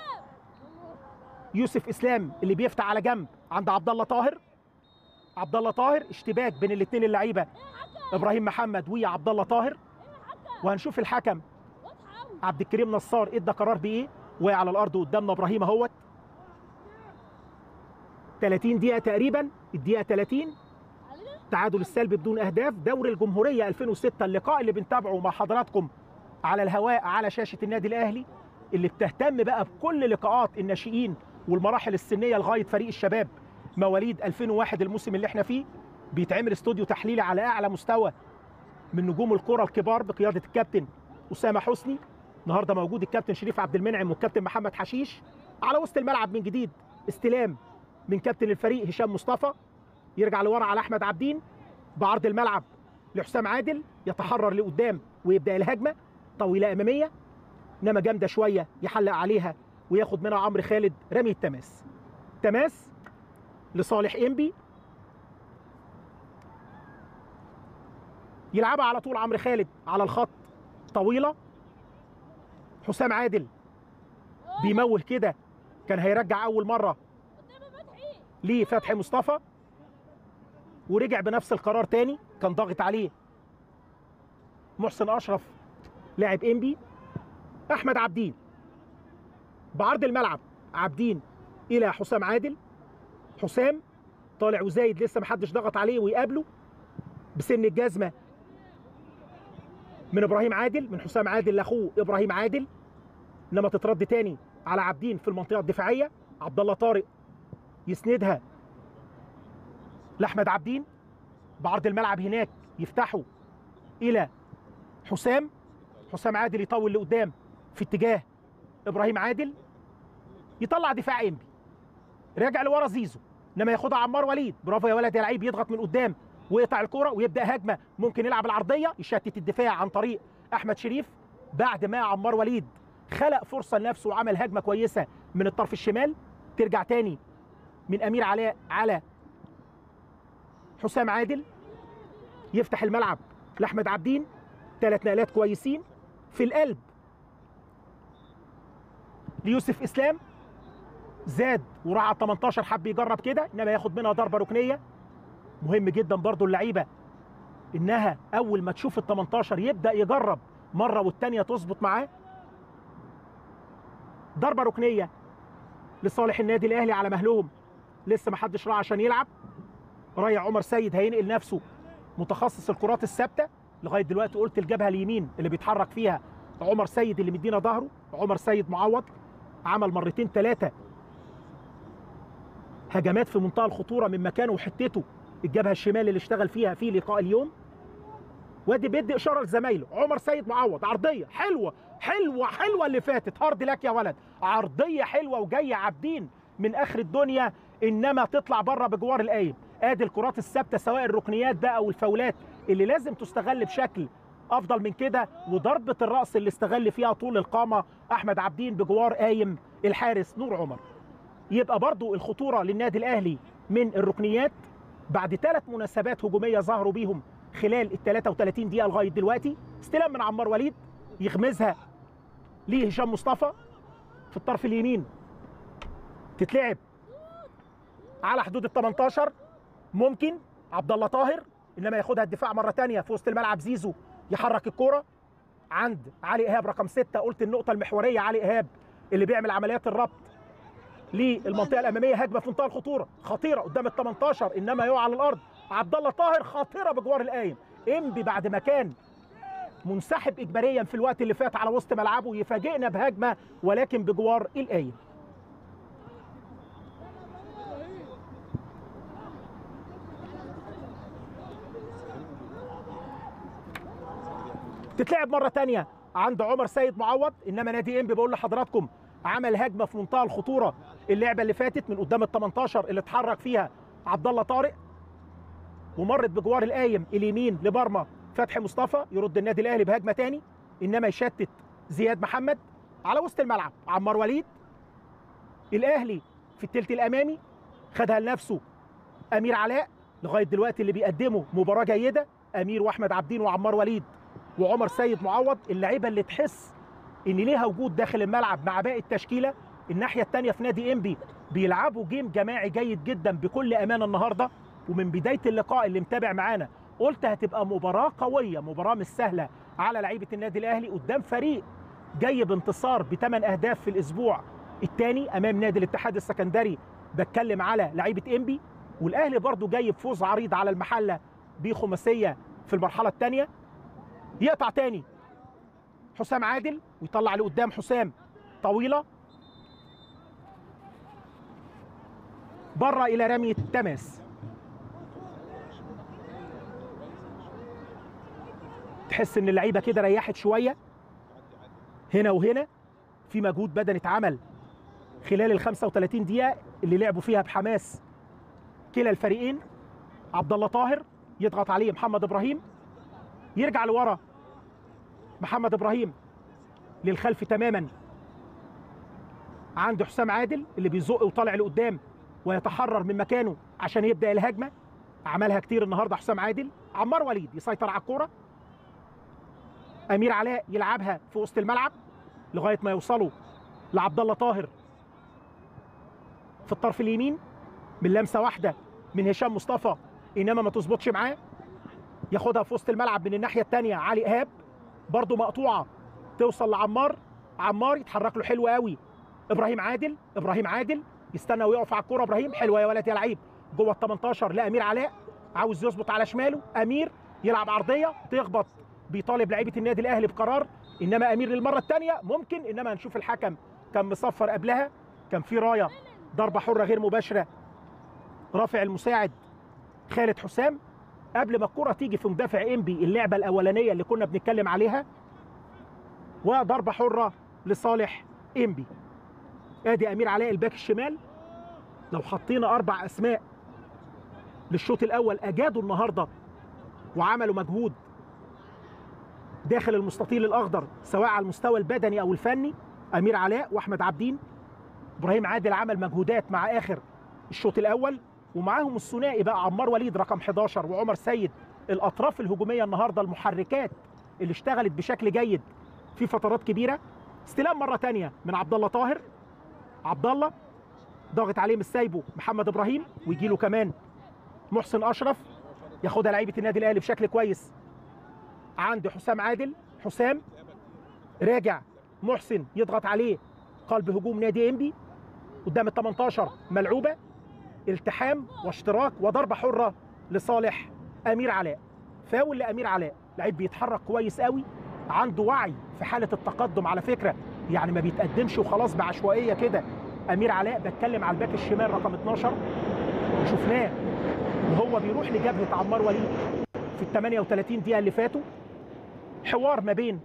يوسف اسلام اللي بيفتح على جنب عند عبد الله طاهر عبد الله طاهر اشتباك بين الاثنين اللعيبه ابراهيم محمد وعبد الله طاهر وهنشوف الحكم عبد الكريم نصار ادى قرار بايه وقع على الارض قدامنا ابراهيم اهوت 30 دقيقه تقريبا الدقيقه 30 تعادل السلبي بدون اهداف دوري الجمهوريه 2006 اللقاء اللي بنتابعه مع حضراتكم على الهواء على شاشه النادي الاهلي اللي بتهتم بقى بكل لقاءات الناشئين والمراحل السنيه لغايه فريق الشباب مواليد 2001 الموسم اللي احنا فيه بيتعمل استوديو تحليلي على اعلى مستوى من نجوم الكره الكبار بقياده الكابتن اسامه حسني النهارده موجود الكابتن شريف عبد المنعم والكابتن محمد حشيش على وسط الملعب من جديد استلام من كابتن الفريق هشام مصطفى يرجع لورا على احمد عبدين بعرض الملعب لحسام عادل يتحرر لقدام ويبدا الهجمه طويله اماميه انما جامده شويه يحلق عليها وياخد منها عمرو خالد رمي التماس تماس لصالح انبي يلعبها على طول عمرو خالد على الخط طويله حسام عادل بيمول كده كان هيرجع اول مره لفتحي مصطفى ورجع بنفس القرار تاني كان ضاغط عليه محسن اشرف لاعب انبي احمد عبدين بعرض الملعب عبدين الى حسام عادل حسام طالع وزايد لسه محدش ضغط عليه ويقابله بسن الجزمه من ابراهيم عادل من حسام عادل لاخوه ابراهيم عادل انما تترد تاني على عبدين في المنطقه الدفاعيه عبد الله طارق يسندها لاحمد عبدين بعرض الملعب هناك يفتحوا الى حسام حسام عادل يطول لقدام في اتجاه ابراهيم عادل يطلع دفاع انبي راجع لورا زيزو انما ياخدها عمار وليد برافو يا ولد يا لعيب يضغط من قدام ويقطع الكرة ويبدا هجمه ممكن يلعب العرضيه يشتت الدفاع عن طريق احمد شريف بعد ما عمار وليد خلق فرصه لنفسه وعمل هجمه كويسه من الطرف الشمال ترجع تاني من امير علاء على حسام عادل يفتح الملعب لاحمد عبدين ثلاث نقلات كويسين في القلب ليوسف اسلام زاد وراح على 18 حب يجرب كده انما ياخد منها ضربه ركنيه مهم جدا برضو اللعيبه انها اول ما تشوف ال 18 يبدا يجرب مره والتانيه تظبط معاه ضربه ركنيه لصالح النادي الاهلي على مهلهم لسه ما حدش راح عشان يلعب رايح عمر سيد هينقل نفسه متخصص الكرات الثابته لغايه دلوقتي قلت الجبهه اليمين اللي بيتحرك فيها عمر سيد اللي مدينا ظهره عمر سيد معوض عمل مرتين ثلاثه هجمات في منتهى الخطوره من مكانه وحتته الجبهه الشمال اللي اشتغل فيها في لقاء اليوم وادي بيدي اشاره لزمايله عمر سيد معوض عرضيه حلوه حلوه حلوه اللي فاتت هارد لك يا ولد عرضيه حلوه وجايه عابدين من اخر الدنيا انما تطلع بره بجوار القايم ادي الكرات الثابته سواء الركنيات بقى او الفاولات اللي لازم تستغل بشكل افضل من كده وضربه الراس اللي استغل فيها طول القامه احمد عابدين بجوار قايم الحارس نور عمر يبقى برضو الخطوره للنادي الاهلي من الركنيات بعد ثلاث مناسبات هجوميه ظهروا بيهم خلال ال 33 دقيقه لغايه دلوقتي استلام من عمار وليد يغمزها لهشام مصطفى في الطرف اليمين تتلعب على حدود ال 18 ممكن عبد الله طاهر انما ياخدها الدفاع مره ثانيه في وسط الملعب زيزو يحرك الكوره عند علي ايهاب رقم ستة قلت النقطه المحوريه علي ايهاب اللي بيعمل عمليات الربط للمنطقه الاماميه هجمه في منتهى الخطوره خطيره قدام ال 18 انما يقع على الارض عبد الله طاهر خطيره بجوار القايم انبي بعد ما كان منسحب اجباريا في الوقت اللي فات على وسط ملعبه يفاجئنا بهجمه ولكن بجوار القايم تتلعب مره تانية عند عمر سيد معوض انما نادي انبي بقول لحضراتكم عمل هجمه في منتهى الخطوره اللعبه اللي فاتت من قدام ال 18 اللي اتحرك فيها عبد الله طارق ومرت بجوار القايم اليمين لبرمه فتحي مصطفى يرد النادي الاهلي بهجمه تاني انما يشتت زياد محمد على وسط الملعب عمار وليد الاهلي في الثلث الامامي خدها لنفسه امير علاء لغايه دلوقتي اللي بيقدموا مباراه جيده امير واحمد عبدين وعمار وليد وعمر سيد معوض اللعيبه اللي تحس ان ليها وجود داخل الملعب مع باقي التشكيله الناحيه الثانيه في نادي انبي بيلعبوا جيم جماعي جيد جدا بكل امانه النهارده ومن بدايه اللقاء اللي متابع معانا قلت هتبقى مباراه قويه مباراه مش سهله على لعيبه النادي الاهلي قدام فريق جاي بانتصار بثمان اهداف في الاسبوع الثاني امام نادي الاتحاد السكندري بتكلم على لعيبه انبي والاهلي برضو جاي بفوز عريض على المحله بخماسيه في المرحله الثانيه يقطع تاني حسام عادل ويطلع لقدام حسام طويله بره الى رميه تماس تحس ان اللعيبه كده ريحت شويه هنا وهنا في مجهود بدني اتعمل خلال ال 35 دقيقه اللي لعبوا فيها بحماس كلا الفريقين عبد الله طاهر يضغط عليه محمد ابراهيم يرجع لورا محمد ابراهيم للخلف تماما عند حسام عادل اللي بيزق وطالع لقدام ويتحرر من مكانه عشان يبدا الهجمه عملها كتير النهارده حسام عادل عمار وليد يسيطر على الكوره امير علاء يلعبها في وسط الملعب لغايه ما يوصلوا لعبد الله طاهر في الطرف اليمين من لمسه واحده من هشام مصطفى انما ما تظبطش معاه ياخدها في وسط الملعب من الناحيه الثانيه علي ايهاب برضه مقطوعه توصل لعمار عمار يتحرك له حلو قوي ابراهيم عادل ابراهيم عادل يستنى ويقف على الكوره ابراهيم حلوه يا ولد يا لعيب جوه ال 18 لامير علاء عاوز يظبط على شماله امير يلعب عرضيه تخبط بيطالب لعيبه النادي الاهلي بقرار انما امير للمره الثانيه ممكن انما هنشوف الحكم كان مصفر قبلها كان في رايه ضربه حره غير مباشره رافع المساعد خالد حسام قبل ما الكره تيجي في مدافع انبي اللعبه الاولانيه اللي كنا بنتكلم عليها وضربه حره لصالح انبي ادي امير علاء الباك الشمال لو حطينا اربع اسماء للشوط الاول اجادوا النهارده وعملوا مجهود داخل المستطيل الاخضر سواء على المستوى البدني او الفني امير علاء واحمد عبدين ابراهيم عادل عمل مجهودات مع اخر الشوط الاول ومعاهم الثنائي بقى عمار وليد رقم 11 وعمر سيد الاطراف الهجوميه النهارده المحركات اللي اشتغلت بشكل جيد في فترات كبيره استلام مره ثانيه من عبد الله طاهر عبد الله ضاغط عليه مش سايبه محمد ابراهيم ويجي له كمان محسن اشرف ياخدها لعيبه النادي الاهلي بشكل كويس عند حسام عادل حسام راجع محسن يضغط عليه قلب هجوم نادي انبي قدام ال 18 ملعوبه التحام واشتراك وضربه حره لصالح امير علاء فاول لامير علاء لعيب بيتحرك كويس قوي عنده وعي في حاله التقدم على فكره يعني ما بيتقدمش وخلاص بعشوائيه كده امير علاء بتكلم على الباك الشمال رقم 12 شفناه وهو بيروح لجبهه عمار وليد في ال 38 دقيقه اللي فاتوا حوار ما بين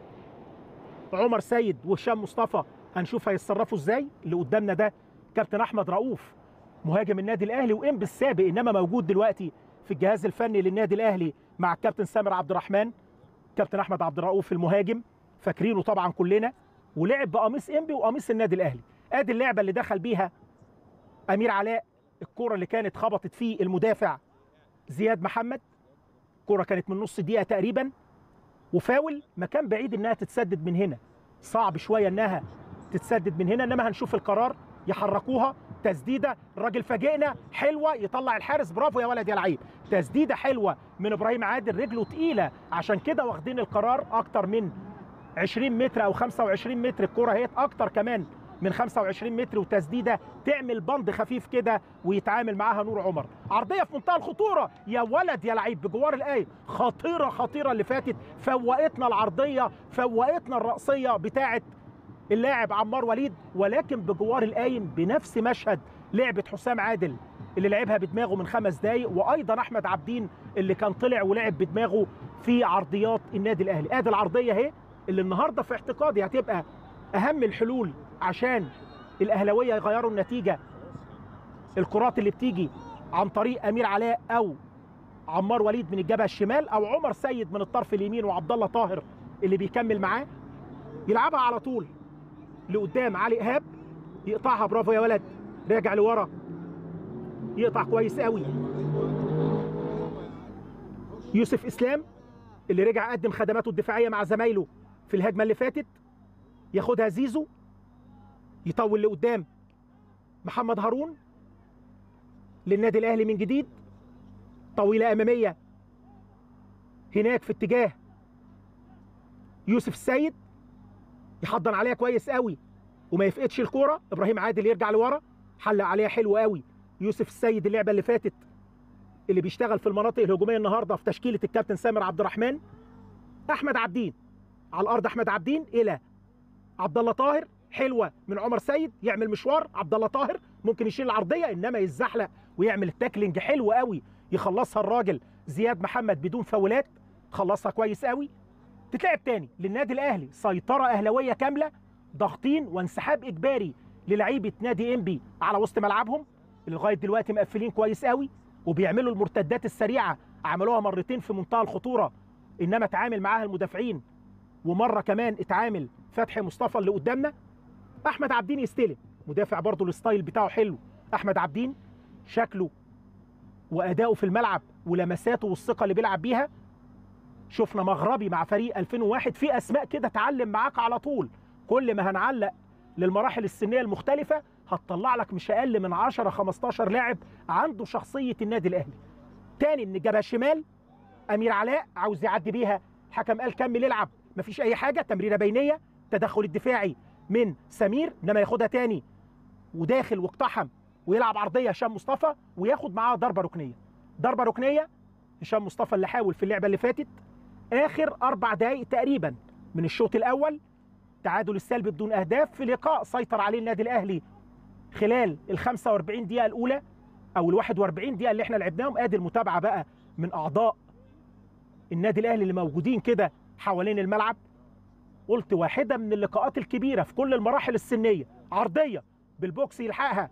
عمر سيد وهشام مصطفى هنشوف هيتصرفوا ازاي اللي قدامنا ده كابتن احمد رؤوف مهاجم النادي الاهلي وام بالسابق انما موجود دلوقتي في الجهاز الفني للنادي الاهلي مع الكابتن سامر عبد الرحمن كابتن احمد عبد الرؤوف المهاجم فاكرينه طبعا كلنا ولعب بقميص انبي وقميص النادي الاهلي ادي اللعبه اللي دخل بيها امير علاء الكره اللي كانت خبطت فيه المدافع زياد محمد الكره كانت من نص دقيقه تقريبا وفاول مكان بعيد انها تتسدد من هنا صعب شويه انها تتسدد من هنا انما هنشوف القرار يحركوها تسديده الراجل فاجئنا حلوه يطلع الحارس برافو يا ولد يا لعيب تسديده حلوه من ابراهيم عادل رجله تقيله عشان كده واخدين القرار اكتر من 20 متر او 25 متر الكره هي اكتر كمان من 25 متر وتسديده تعمل بند خفيف كده ويتعامل معاها نور عمر عرضيه في منتهى الخطوره يا ولد يا لعيب بجوار الايه خطيره خطيره اللي فاتت فوقتنا العرضيه فوقتنا الرأسيه بتاعه اللاعب عمار وليد ولكن بجوار القايم بنفس مشهد لعبه حسام عادل اللي لعبها بدماغه من خمس دقايق وايضا احمد عبدين اللي كان طلع ولعب بدماغه في عرضيات النادي الاهلي ادي العرضيه اهي اللي النهارده في اعتقادي هتبقى اهم الحلول عشان الاهلاويه يغيروا النتيجه الكرات اللي بتيجي عن طريق امير علاء او عمار وليد من الجبهه الشمال او عمر سيد من الطرف اليمين وعبد الله طاهر اللي بيكمل معاه يلعبها على طول لقدام علي ايهاب يقطعها برافو يا ولد راجع لورا يقطع كويس قوي يوسف اسلام اللي رجع قدم خدماته الدفاعيه مع زمايله في الهجمه اللي فاتت ياخدها زيزو يطول لقدام محمد هارون للنادي الاهلي من جديد طويله اماميه هناك في اتجاه يوسف السيد يحضن عليها كويس قوي وما يفقدش الكوره ابراهيم عادل يرجع لورا حلق عليها حلو قوي يوسف السيد اللعبه اللي فاتت اللي بيشتغل في المناطق الهجوميه النهارده في تشكيله الكابتن سامر عبد الرحمن احمد عبدين على الارض احمد عبدين الى عبد الله طاهر حلوه من عمر سيد يعمل مشوار عبد الله طاهر ممكن يشيل العرضيه انما يتزحلق ويعمل التاكلينج حلو قوي يخلصها الراجل زياد محمد بدون فاولات خلصها كويس قوي تتلعب تاني للنادي الاهلي سيطره اهلاويه كامله ضاغطين وانسحاب اجباري للعيبه نادي انبي على وسط ملعبهم اللي لغايه دلوقتي مقفلين كويس قوي وبيعملوا المرتدات السريعه عملوها مرتين في منتهى الخطوره انما تعامل معاها المدافعين ومره كمان اتعامل فتحي مصطفى اللي قدامنا احمد عبدين يستلم مدافع برضه الستايل بتاعه حلو احمد عبدين شكله واداؤه في الملعب ولمساته والثقه اللي بيلعب بيها شفنا مغربي مع فريق 2001 في اسماء كده اتعلم معاك على طول كل ما هنعلق للمراحل السنيه المختلفه هتطلع لك مش اقل من 10 15 لاعب عنده شخصيه النادي الاهلي تاني من الجبهه الشمال امير علاء عاوز يعدي بيها الحكم قال كمل العب مفيش اي حاجه تمريره بينيه تدخل الدفاعي من سمير انما ياخدها تاني وداخل واقتحم ويلعب عرضيه هشام مصطفى وياخد معاها ضربه ركنيه ضربه ركنيه هشام مصطفى اللي حاول في اللعبه اللي فاتت اخر اربع دقائق تقريبا من الشوط الاول تعادل السلبي بدون اهداف في لقاء سيطر عليه النادي الاهلي خلال ال 45 دقيقه الاولى او ال 41 دقيقه اللي احنا لعبناهم ادي المتابعه بقى من اعضاء النادي الاهلي اللي موجودين كده حوالين الملعب قلت واحده من اللقاءات الكبيره في كل المراحل السنيه عرضيه بالبوكس يلحقها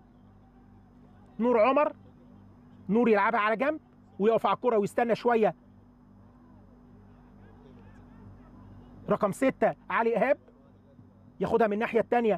نور عمر نور يلعبها على جنب ويقف على الكره ويستنى شويه رقم ستة علي إيهاب ياخدها من الناحية التانية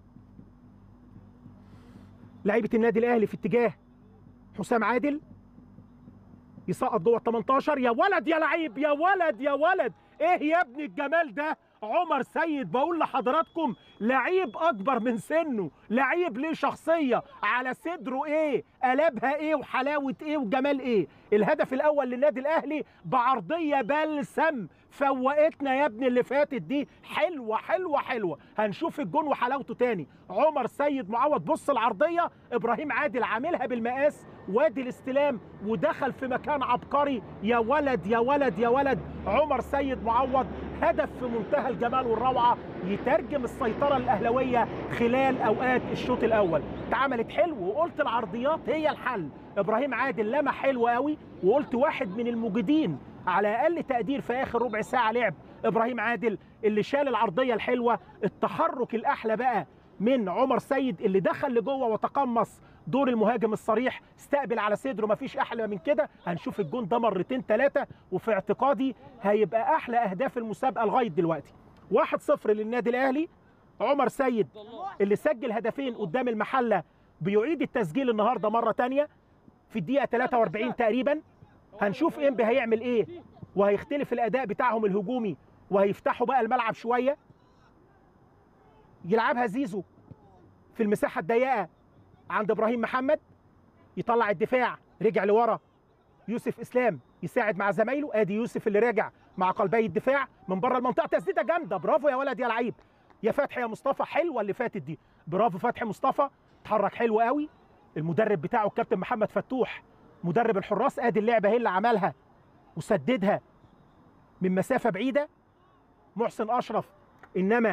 لعيبة النادي الأهلي في اتجاه حسام عادل يسقط جوه ال 18 يا ولد يا لعيب يا ولد يا ولد ايه يا ابن الجمال ده عمر سيد بقول لحضراتكم لعيب اكبر من سنه لعيب ليه شخصيه على صدره ايه قلبها ايه وحلاوه ايه وجمال ايه الهدف الاول للنادي الاهلي بعرضيه بلسم فوقتنا يا ابني اللي فاتت دي حلوه حلوه حلوه هنشوف الجون وحلاوته تاني عمر سيد معوض بص العرضيه ابراهيم عادل عاملها بالمقاس وادي الاستلام ودخل في مكان عبقري يا ولد يا ولد يا ولد عمر سيد معوض هدف في منتهى الجمال والروعه يترجم السيطره الاهلاويه خلال اوقات الشوط الاول اتعملت حلو وقلت العرضيات هي الحل ابراهيم عادل لمح حلو قوي وقلت واحد من المجيدين على اقل تقدير في اخر ربع ساعه لعب ابراهيم عادل اللي شال العرضيه الحلوه التحرك الاحلى بقى من عمر سيد اللي دخل لجوه وتقمص دور المهاجم الصريح استقبل على صدره مفيش احلى من كده هنشوف الجون ده مرتين ثلاثه وفي اعتقادي هيبقى احلى اهداف المسابقه لغايه دلوقتي 1-0 للنادي الاهلي عمر سيد اللي سجل هدفين قدام المحله بيعيد التسجيل النهارده مره تانية في الدقيقه 43 تقريبا هنشوف انبي هيعمل ايه وهيختلف الاداء بتاعهم الهجومي وهيفتحوا بقى الملعب شويه يلعبها زيزو في المساحه الضيقه عند ابراهيم محمد يطلع الدفاع رجع لورا يوسف اسلام يساعد مع زمايله ادي يوسف اللي راجع مع قلبي الدفاع من بره المنطقه تسديده جامده برافو يا ولد يا لعيب يا فتحي يا مصطفى حلوه اللي فاتت دي برافو فتحي مصطفى اتحرك حلو قوي المدرب بتاعه الكابتن محمد فتوح مدرب الحراس ادي اللعبه هي اللي عملها وسددها من مسافه بعيده محسن اشرف انما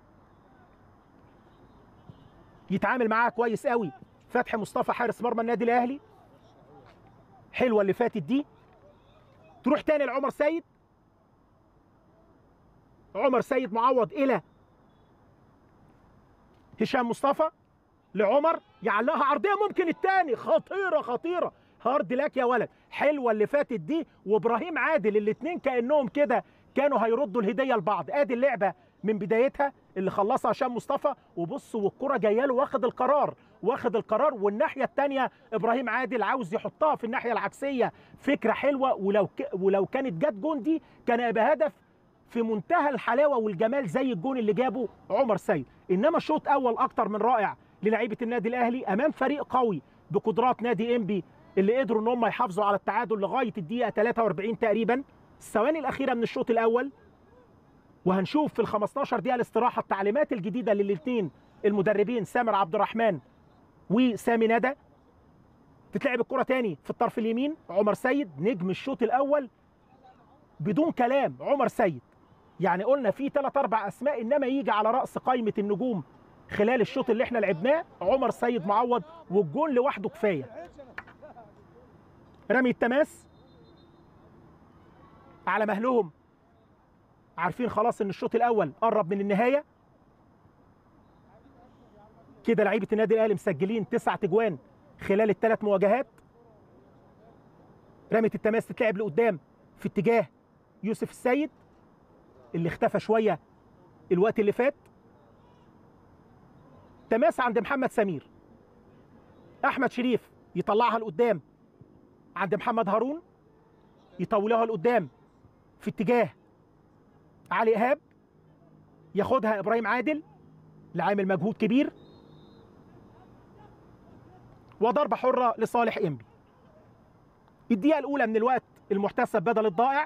يتعامل معاها كويس قوي فتحي مصطفى حارس مرمى النادي الاهلي حلوه اللي فاتت دي تروح تاني لعمر سيد عمر سيد معوض الى هشام مصطفى لعمر يعلقها عرضيه ممكن الثاني خطيره خطيره هارد لك يا ولد حلوه اللي فاتت دي وابراهيم عادل الاثنين كانهم كده كانوا هيردوا الهديه لبعض ادي اللعبه من بدايتها اللي خلصها هشام مصطفى وبصوا والكره جايه له واخد القرار واخد القرار والناحيه الثانيه ابراهيم عادل عاوز يحطها في الناحيه العكسيه فكره حلوه ولو ك... ولو كانت جت جون دي كان هيبقى هدف في منتهى الحلاوه والجمال زي الجون اللي جابه عمر سيد انما شوط اول اكتر من رائع للعيبه النادي الاهلي امام فريق قوي بقدرات نادي انبي اللي قدروا ان هم يحافظوا على التعادل لغايه الدقيقه 43 تقريبا الثواني الاخيره من الشوط الاول وهنشوف في ال 15 دقيقه الاستراحه التعليمات الجديده للاثنين المدربين سامر عبد الرحمن وسامي ندى تتلعب الكره تاني في الطرف اليمين عمر سيد نجم الشوط الاول بدون كلام عمر سيد يعني قلنا في ثلاث اربع اسماء انما يجي على راس قائمه النجوم خلال الشوط اللي احنا لعبناه عمر سيد معوض والجون لوحده كفايه رمي التماس على مهلهم عارفين خلاص ان الشوط الاول قرب من النهايه كده لعيبه النادي الاهلي مسجلين تسعة اجوان خلال الثلاث مواجهات رميه التماس تتلعب لقدام في اتجاه يوسف السيد اللي اختفى شويه الوقت اللي فات تماس عند محمد سمير احمد شريف يطلعها لقدام عند محمد هارون يطولها لقدام في اتجاه علي ايهاب ياخدها ابراهيم عادل لعامل مجهود كبير وضربه حره لصالح انبي الدقيقه الاولى من الوقت المحتسب بدل الضائع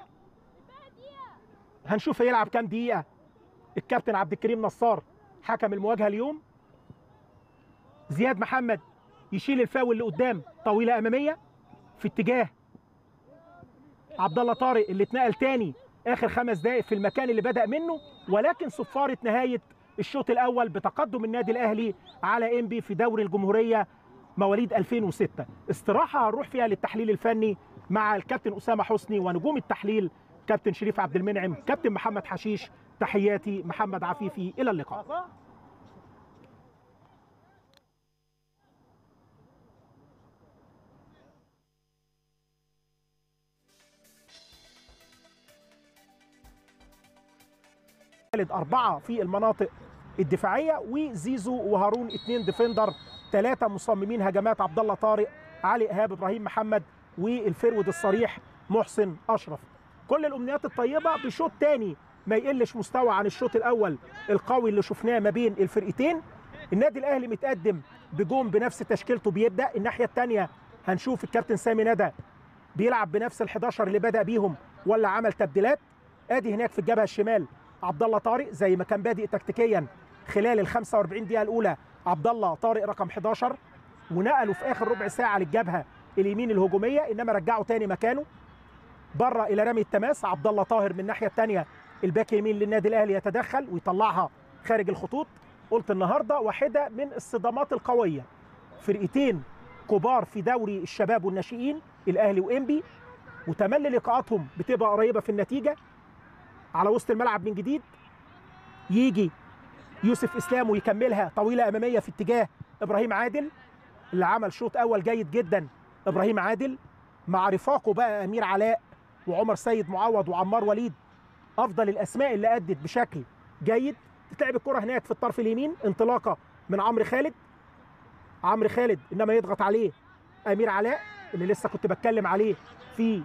هنشوف هيلعب كام دقيقه الكابتن عبد الكريم نصار حكم المواجهه اليوم زياد محمد يشيل الفاول لقدام طويله اماميه في اتجاه عبد الله طارق اللي اتنقل تاني اخر خمس دقائق في المكان اللي بدا منه ولكن صفاره نهايه الشوط الاول بتقدم النادي الاهلي على انبي في دوري الجمهوريه مواليد 2006 استراحه هنروح فيها للتحليل الفني مع الكابتن اسامه حسني ونجوم التحليل كابتن شريف عبد المنعم كابتن محمد حشيش تحياتي محمد عفيفي الى اللقاء خالد أربعة في المناطق الدفاعية وزيزو وهارون اثنين ديفندر ثلاثة مصممين هجمات عبد الله طارق علي إيهاب إبراهيم محمد والفرود الصريح محسن أشرف كل الأمنيات الطيبة بشوط تاني ما يقلش مستوى عن الشوط الأول القوي اللي شفناه ما بين الفرقتين النادي الأهلي متقدم بجون بنفس تشكيلته بيبدأ الناحية الثانية هنشوف الكابتن سامي ندى بيلعب بنفس ال 11 اللي بدأ بيهم ولا عمل تبديلات ادي هناك في الجبهه الشمال عبد الله طارق زي ما كان بادئ تكتيكيا خلال ال 45 دقيقه الاولى عبد الله طارق رقم 11 ونقلوا في اخر ربع ساعه للجبهه اليمين الهجوميه انما رجعوا تاني مكانه بره الى رمي التماس عبد الله طاهر من الناحيه الثانيه الباك يمين للنادي الاهلي يتدخل ويطلعها خارج الخطوط قلت النهارده واحده من الصدامات القويه فرقتين كبار في دوري الشباب والناشئين الاهلي وانبي وتملي لقاءاتهم بتبقى قريبه في النتيجه على وسط الملعب من جديد يجي يوسف اسلام ويكملها طويله اماميه في اتجاه ابراهيم عادل اللي عمل شوط اول جيد جدا ابراهيم عادل مع رفاقه بقى امير علاء وعمر سيد معوض وعمار وليد افضل الاسماء اللي ادت بشكل جيد تتلعب الكره هناك في الطرف اليمين انطلاقه من عمرو خالد عمرو خالد انما يضغط عليه امير علاء اللي لسه كنت بتكلم عليه في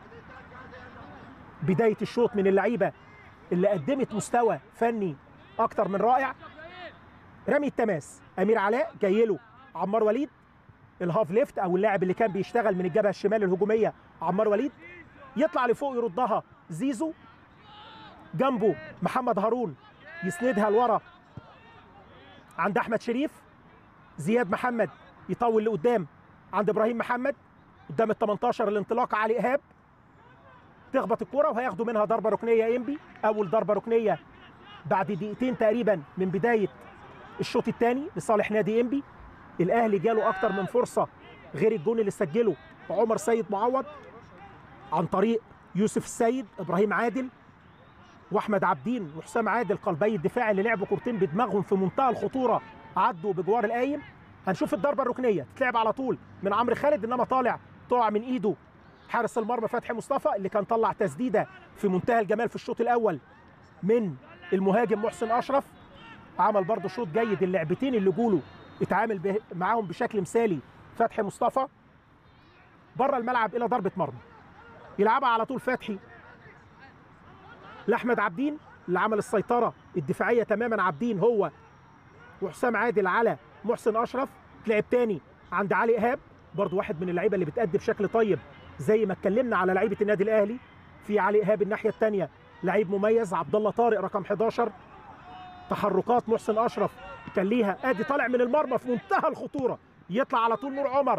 بدايه الشوط من اللعيبه اللي قدمت مستوى فني اكتر من رائع رمي التماس امير علاء جاي له عمار وليد الهاف ليفت او اللاعب اللي كان بيشتغل من الجبهه الشمال الهجوميه عمار وليد يطلع لفوق يردها زيزو جنبه محمد هارون يسندها لورا عند احمد شريف زياد محمد يطول لقدام عند ابراهيم محمد قدام ال 18 الانطلاق علي ايهاب تخبط الكره وهياخدوا منها ضربه ركنيه انبي اول ضربه ركنيه بعد دقيقتين تقريبا من بدايه الشوط الثاني لصالح نادي انبي الاهلي جاله اكتر من فرصه غير الجون اللي سجله عمر سيد معوض عن طريق يوسف السيد ابراهيم عادل واحمد عبدين وحسام عادل قلبي الدفاع اللي لعبوا كورتين بدماغهم في منتهى الخطوره عدوا بجوار القايم هنشوف الضربه الركنيه تتلعب على طول من عمرو خالد انما طالع تقع من ايده حارس المرمى فتحي مصطفى اللي كان طلع تسديده في منتهى الجمال في الشوط الاول من المهاجم محسن اشرف عمل برضه شوط جيد اللعبتين اللي جوله اتعامل به معاهم بشكل مثالي فتحي مصطفى بره الملعب الى ضربه مرمى يلعبها على طول فتحي لاحمد عبدين اللي عمل السيطره الدفاعيه تماما عبدين هو وحسام عادل على محسن اشرف تلعب تاني عند علي ايهاب برضه واحد من اللعيبه اللي بتأدي بشكل طيب زي ما اتكلمنا على لعيبه النادي الاهلي في علي ايهاب الناحيه الثانيه لعيب مميز عبد الله طارق رقم 11 تحركات محسن اشرف كان ليها ادي طالع من المرمى في منتهى الخطوره يطلع على طول نور عمر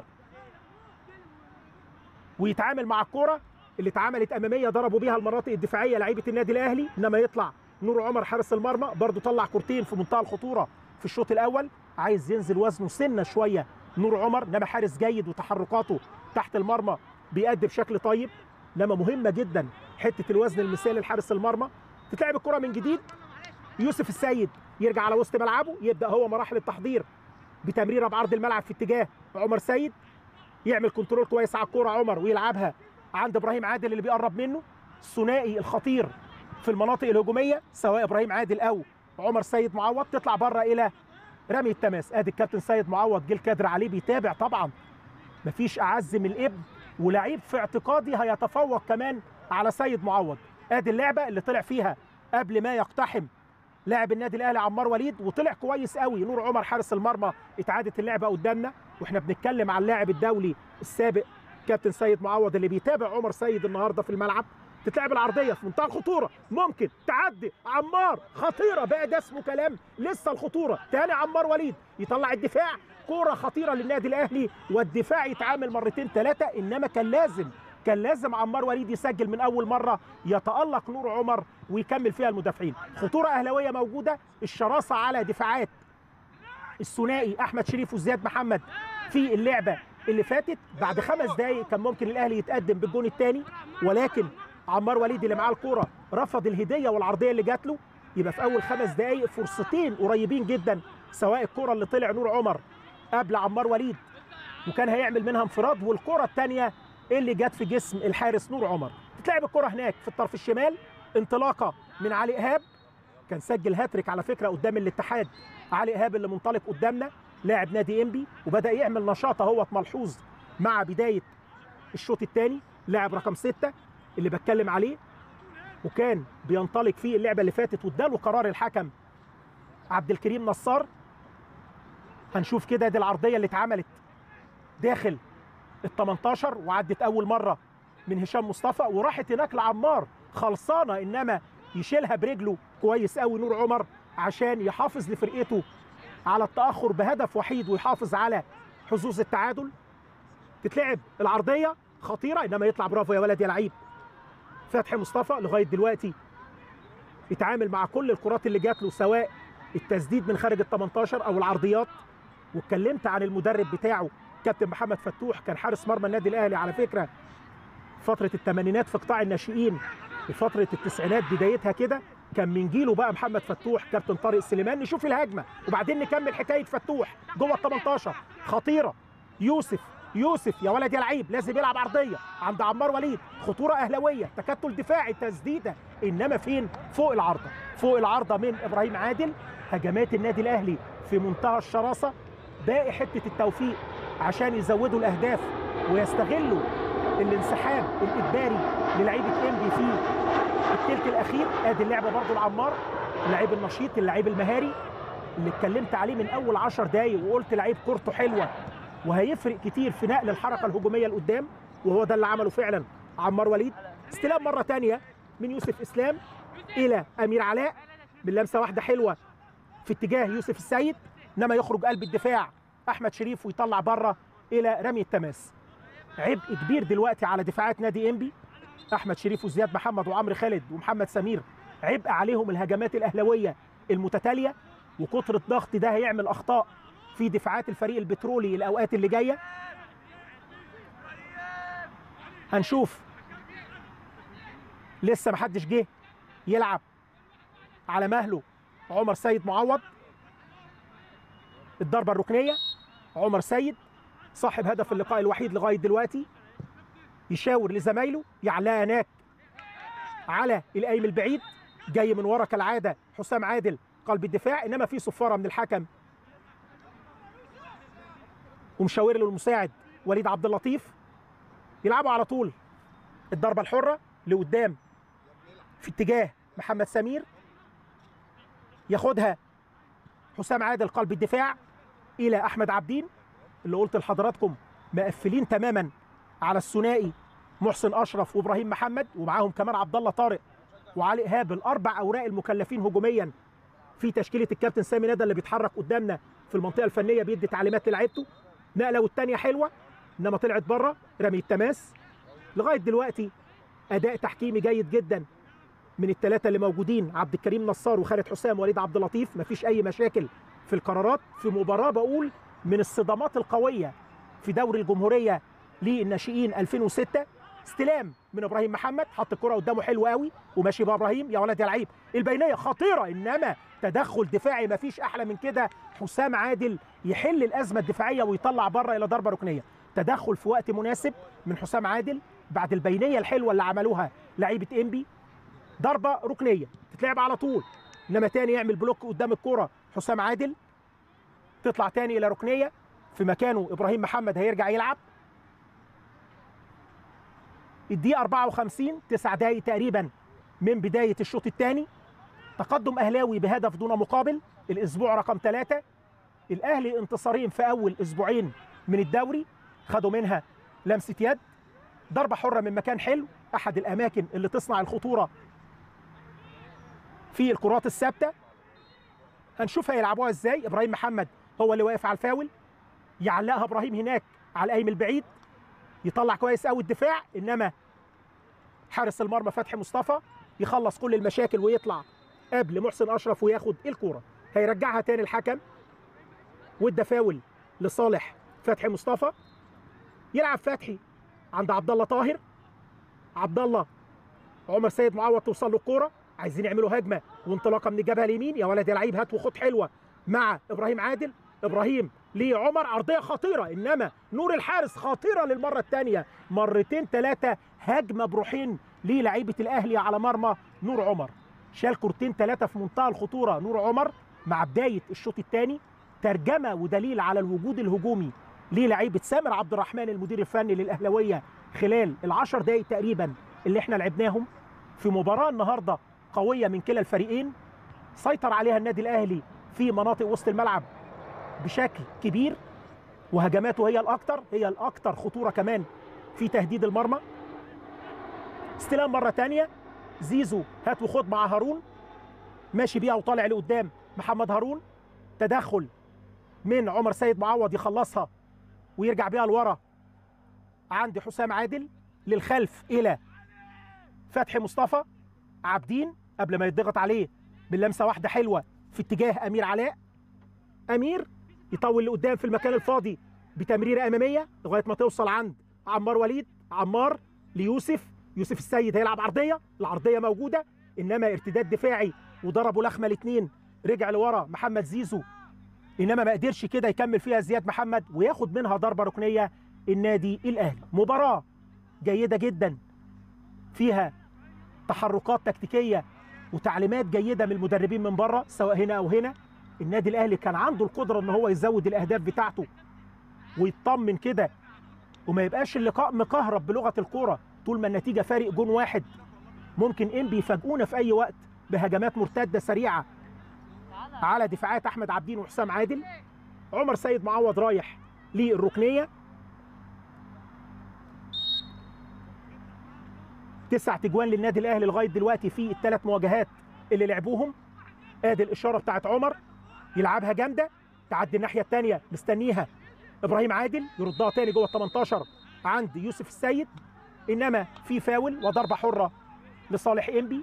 ويتعامل مع الكوره اللي اتعملت اماميه ضربوا بيها المناطق الدفاعيه لعيبه النادي الاهلي انما يطلع نور عمر حارس المرمى برضه طلع كورتين في منتهى الخطوره في الشوط الاول عايز ينزل وزنه سنه شويه نور عمر انما حارس جيد وتحركاته تحت المرمى بيأدي بشكل طيب انما مهمه جدا حته الوزن المثالي لحارس المرمى تتلعب الكره من جديد يوسف السيد يرجع على وسط ملعبه يبدا هو مراحل التحضير بتمريره بعرض الملعب في اتجاه عمر سيد يعمل كنترول كويس على الكوره عمر ويلعبها عند ابراهيم عادل اللي بيقرب منه الثنائي الخطير في المناطق الهجوميه سواء ابراهيم عادل او عمر سيد معوض تطلع بره الى رمي التماس ادي الكابتن سيد معوض جه الكادر عليه بيتابع طبعا مفيش اعز من الابن ولعيب في اعتقادي هيتفوق كمان على سيد معوض ادي اللعبه اللي طلع فيها قبل ما يقتحم لاعب النادي الاهلي عمار وليد وطلع كويس قوي نور عمر حارس المرمى اتعادت اللعبه قدامنا واحنا بنتكلم عن اللاعب الدولي السابق كابتن سيد معوض اللي بيتابع عمر سيد النهارده في الملعب تتلعب العرضيه في منتهى الخطوره ممكن تعدي عمار خطيره بقى ده اسمه كلام لسه الخطوره تاني عمار وليد يطلع الدفاع كوره خطيره للنادي الاهلي والدفاع يتعامل مرتين ثلاثه انما كان لازم كان لازم عمار وليد يسجل من اول مره يتالق نور عمر ويكمل فيها المدافعين خطوره اهلاويه موجوده الشراسه على دفاعات الثنائي احمد شريف وزياد محمد في اللعبه اللي فاتت بعد خمس دقائق كان ممكن الاهلي يتقدم بالجون الثاني ولكن عمار وليد اللي معاه الكوره رفض الهديه والعرضيه اللي جات له يبقى في اول خمس دقائق فرصتين قريبين جدا سواء الكوره اللي طلع نور عمر قبل عمار وليد وكان هيعمل منها انفراد والكره الثانيه اللي جت في جسم الحارس نور عمر تتلعب الكره هناك في الطرف الشمال انطلاقه من علي ايهاب كان سجل هاتريك على فكره قدام الاتحاد علي ايهاب اللي منطلق قدامنا لاعب نادي انبي وبدا يعمل نشاط اهوت ملحوظ مع بدايه الشوط الثاني لاعب رقم ستة اللي بتكلم عليه وكان بينطلق فيه اللعبه اللي فاتت واداله قرار الحكم عبد الكريم نصار هنشوف كده دي العرضيه اللي اتعملت داخل ال 18 وعدت اول مره من هشام مصطفى وراحت هناك لعمار خلصانه انما يشيلها برجله كويس قوي نور عمر عشان يحافظ لفرقته على التاخر بهدف وحيد ويحافظ على حظوظ التعادل تتلعب العرضيه خطيره انما يطلع برافو يا ولد يا لعيب فتحي مصطفى لغايه دلوقتي يتعامل مع كل الكرات اللي جات له سواء التسديد من خارج ال 18 او العرضيات واتكلمت عن المدرب بتاعه كابتن محمد فتوح كان حارس مرمى النادي الاهلي على فكره فتره الثمانينات في قطاع الناشئين وفتره التسعينات بدايتها كده كان من جيله بقى محمد فتوح كابتن طارق سليمان نشوف الهجمه وبعدين نكمل حكايه فتوح جوه ال 18 خطيره يوسف يوسف يا ولد يا لعيب لازم يلعب عرضيه عند عمار وليد خطوره اهلاويه تكتل دفاعي تسديده انما فين فوق العارضه فوق العارضه من ابراهيم عادل هجمات النادي الاهلي في منتهى الشراسه باقي حته التوفيق عشان يزودوا الاهداف ويستغلوا الانسحاب الاجباري للعيبه انبي في الثلث الاخير ادي اللعبه برضو لعمار اللعيب النشيط اللعيب المهاري اللي اتكلمت عليه من اول 10 دقايق وقلت لعيب كورته حلوه وهيفرق كتير في نقل الحركه الهجوميه لقدام وهو ده اللي عمله فعلا عمار وليد استلام مره ثانيه من يوسف اسلام الى امير علاء من لمسه واحده حلوه في اتجاه يوسف السيد انما يخرج قلب الدفاع احمد شريف ويطلع بره الى رمي التماس عبء كبير دلوقتي على دفاعات نادي انبي احمد شريف وزياد محمد وعمرو خالد ومحمد سمير عبء عليهم الهجمات الاهلاويه المتتاليه وكتر الضغط ده هيعمل اخطاء في دفاعات الفريق البترولي الاوقات اللي جايه هنشوف لسه محدش جه يلعب على مهله عمر سيد معوض الضربه الركنيه عمر سيد صاحب هدف اللقاء الوحيد لغايه دلوقتي يشاور لزمايله يعلقها هناك على القايم البعيد جاي من ورا كالعاده حسام عادل قلب الدفاع انما في صفاره من الحكم ومشاور له المساعد وليد عبد اللطيف يلعبوا على طول الضربه الحره لقدام في اتجاه محمد سمير ياخدها حسام عادل قلب الدفاع الى احمد عبدين اللي قلت لحضراتكم مقفلين تماما على الثنائي محسن اشرف وابراهيم محمد ومعاهم كمان عبد الله طارق وعلي ايهاب الاربع اوراق المكلفين هجوميا في تشكيله الكابتن سامي ندى اللي بيتحرك قدامنا في المنطقه الفنيه بيدي تعليمات للعيبته نقله والثانيه حلوه انما طلعت بره رمي التماس لغايه دلوقتي اداء تحكيمي جيد جدا من الثلاثه اللي موجودين عبد الكريم نصار وخالد حسام وليد عبد اللطيف مفيش اي مشاكل في القرارات في مباراه بقول من الصدمات القويه في دوري الجمهوريه للناشئين 2006 استلام من ابراهيم محمد حط الكره قدامه حلو قوي وماشي بقى ابراهيم يا ولد يا لعيب البينيه خطيره انما تدخل دفاعي مفيش احلى من كده حسام عادل يحل الازمه الدفاعيه ويطلع بره الى ضربه ركنيه تدخل في وقت مناسب من حسام عادل بعد البينيه الحلوه اللي عملوها لعيبه انبي ضربه ركنيه تتلعب على طول انما تاني يعمل بلوك قدام الكره حسام عادل تطلع تاني الى ركنيه في مكانه ابراهيم محمد هيرجع يلعب الدقيقه 54 تسع دقايق تقريبا من بدايه الشوط الثاني تقدم اهلاوي بهدف دون مقابل الاسبوع رقم ثلاثة الاهلي انتصارين في اول اسبوعين من الدوري خدوا منها لمسه يد ضربه حره من مكان حلو احد الاماكن اللي تصنع الخطوره في الكرات الثابته هنشوف هيلعبوها ازاي ابراهيم محمد هو اللي واقف على الفاول يعلقها ابراهيم هناك على القايم البعيد يطلع كويس قوي الدفاع انما حارس المرمى فتحي مصطفى يخلص كل المشاكل ويطلع قبل محسن اشرف وياخد الكوره هيرجعها تاني الحكم وادى فاول لصالح فتحي مصطفى يلعب فتحي عند عبد الله طاهر عبد الله عمر سيد معوض توصل له الكوره عايزين يعملوا هجمه وانطلاقه من الجبهه اليمين يا ولد يا لعيب هات وخد حلوه مع ابراهيم عادل ابراهيم لعمر عرضيه خطيره انما نور الحارس خطيره للمره الثانيه مرتين ثلاثه هجمه بروحين للعيبه الاهلي على مرمى نور عمر شال كورتين ثلاثه في منتهى الخطوره نور عمر مع بدايه الشوط الثاني ترجمه ودليل على الوجود الهجومي للعيبه سامر عبد الرحمن المدير الفني للاهلاويه خلال العشر دقائق تقريبا اللي احنا لعبناهم في مباراه النهارده قويه من كلا الفريقين سيطر عليها النادي الاهلي في مناطق وسط الملعب بشكل كبير وهجماته هي الاكثر هي الاكثر خطوره كمان في تهديد المرمى استلام مره ثانيه زيزو هات وخد مع هارون ماشي بيها وطالع لقدام محمد هارون تدخل من عمر سيد معوض يخلصها ويرجع بيها لورا عند حسام عادل للخلف الى فتحي مصطفى عابدين قبل ما يضغط عليه باللمسه واحده حلوه في اتجاه امير علاء امير يطول لقدام في المكان الفاضي بتمريره اماميه لغايه ما توصل عند عمار وليد عمار ليوسف يوسف السيد هيلعب عرضيه العرضيه موجوده انما ارتداد دفاعي وضربوا لخمه الاثنين رجع لورا محمد زيزو انما ما قدرش كده يكمل فيها زياد محمد وياخد منها ضربه ركنيه النادي الاهلي مباراه جيده جدا فيها تحركات تكتيكيه وتعليمات جيده من المدربين من بره سواء هنا او هنا النادي الاهلي كان عنده القدره ان هو يزود الاهداف بتاعته ويطمن كده وما يبقاش اللقاء مكهرب بلغه الكوره طول ما النتيجه فارق جون واحد ممكن انبي يفاجئونا في اي وقت بهجمات مرتده سريعه على دفاعات احمد عبدين وحسام عادل عمر سيد معوض رايح للركنيه تسع تجوان للنادي الاهلي لغايه دلوقتي في الثلاث مواجهات اللي لعبوهم ادي الاشاره بتاعت عمر يلعبها جامده تعدي الناحيه الثانيه مستنيها ابراهيم عادل يردها تاني جوه ال 18 عند يوسف السيد انما في فاول وضربه حره لصالح انبي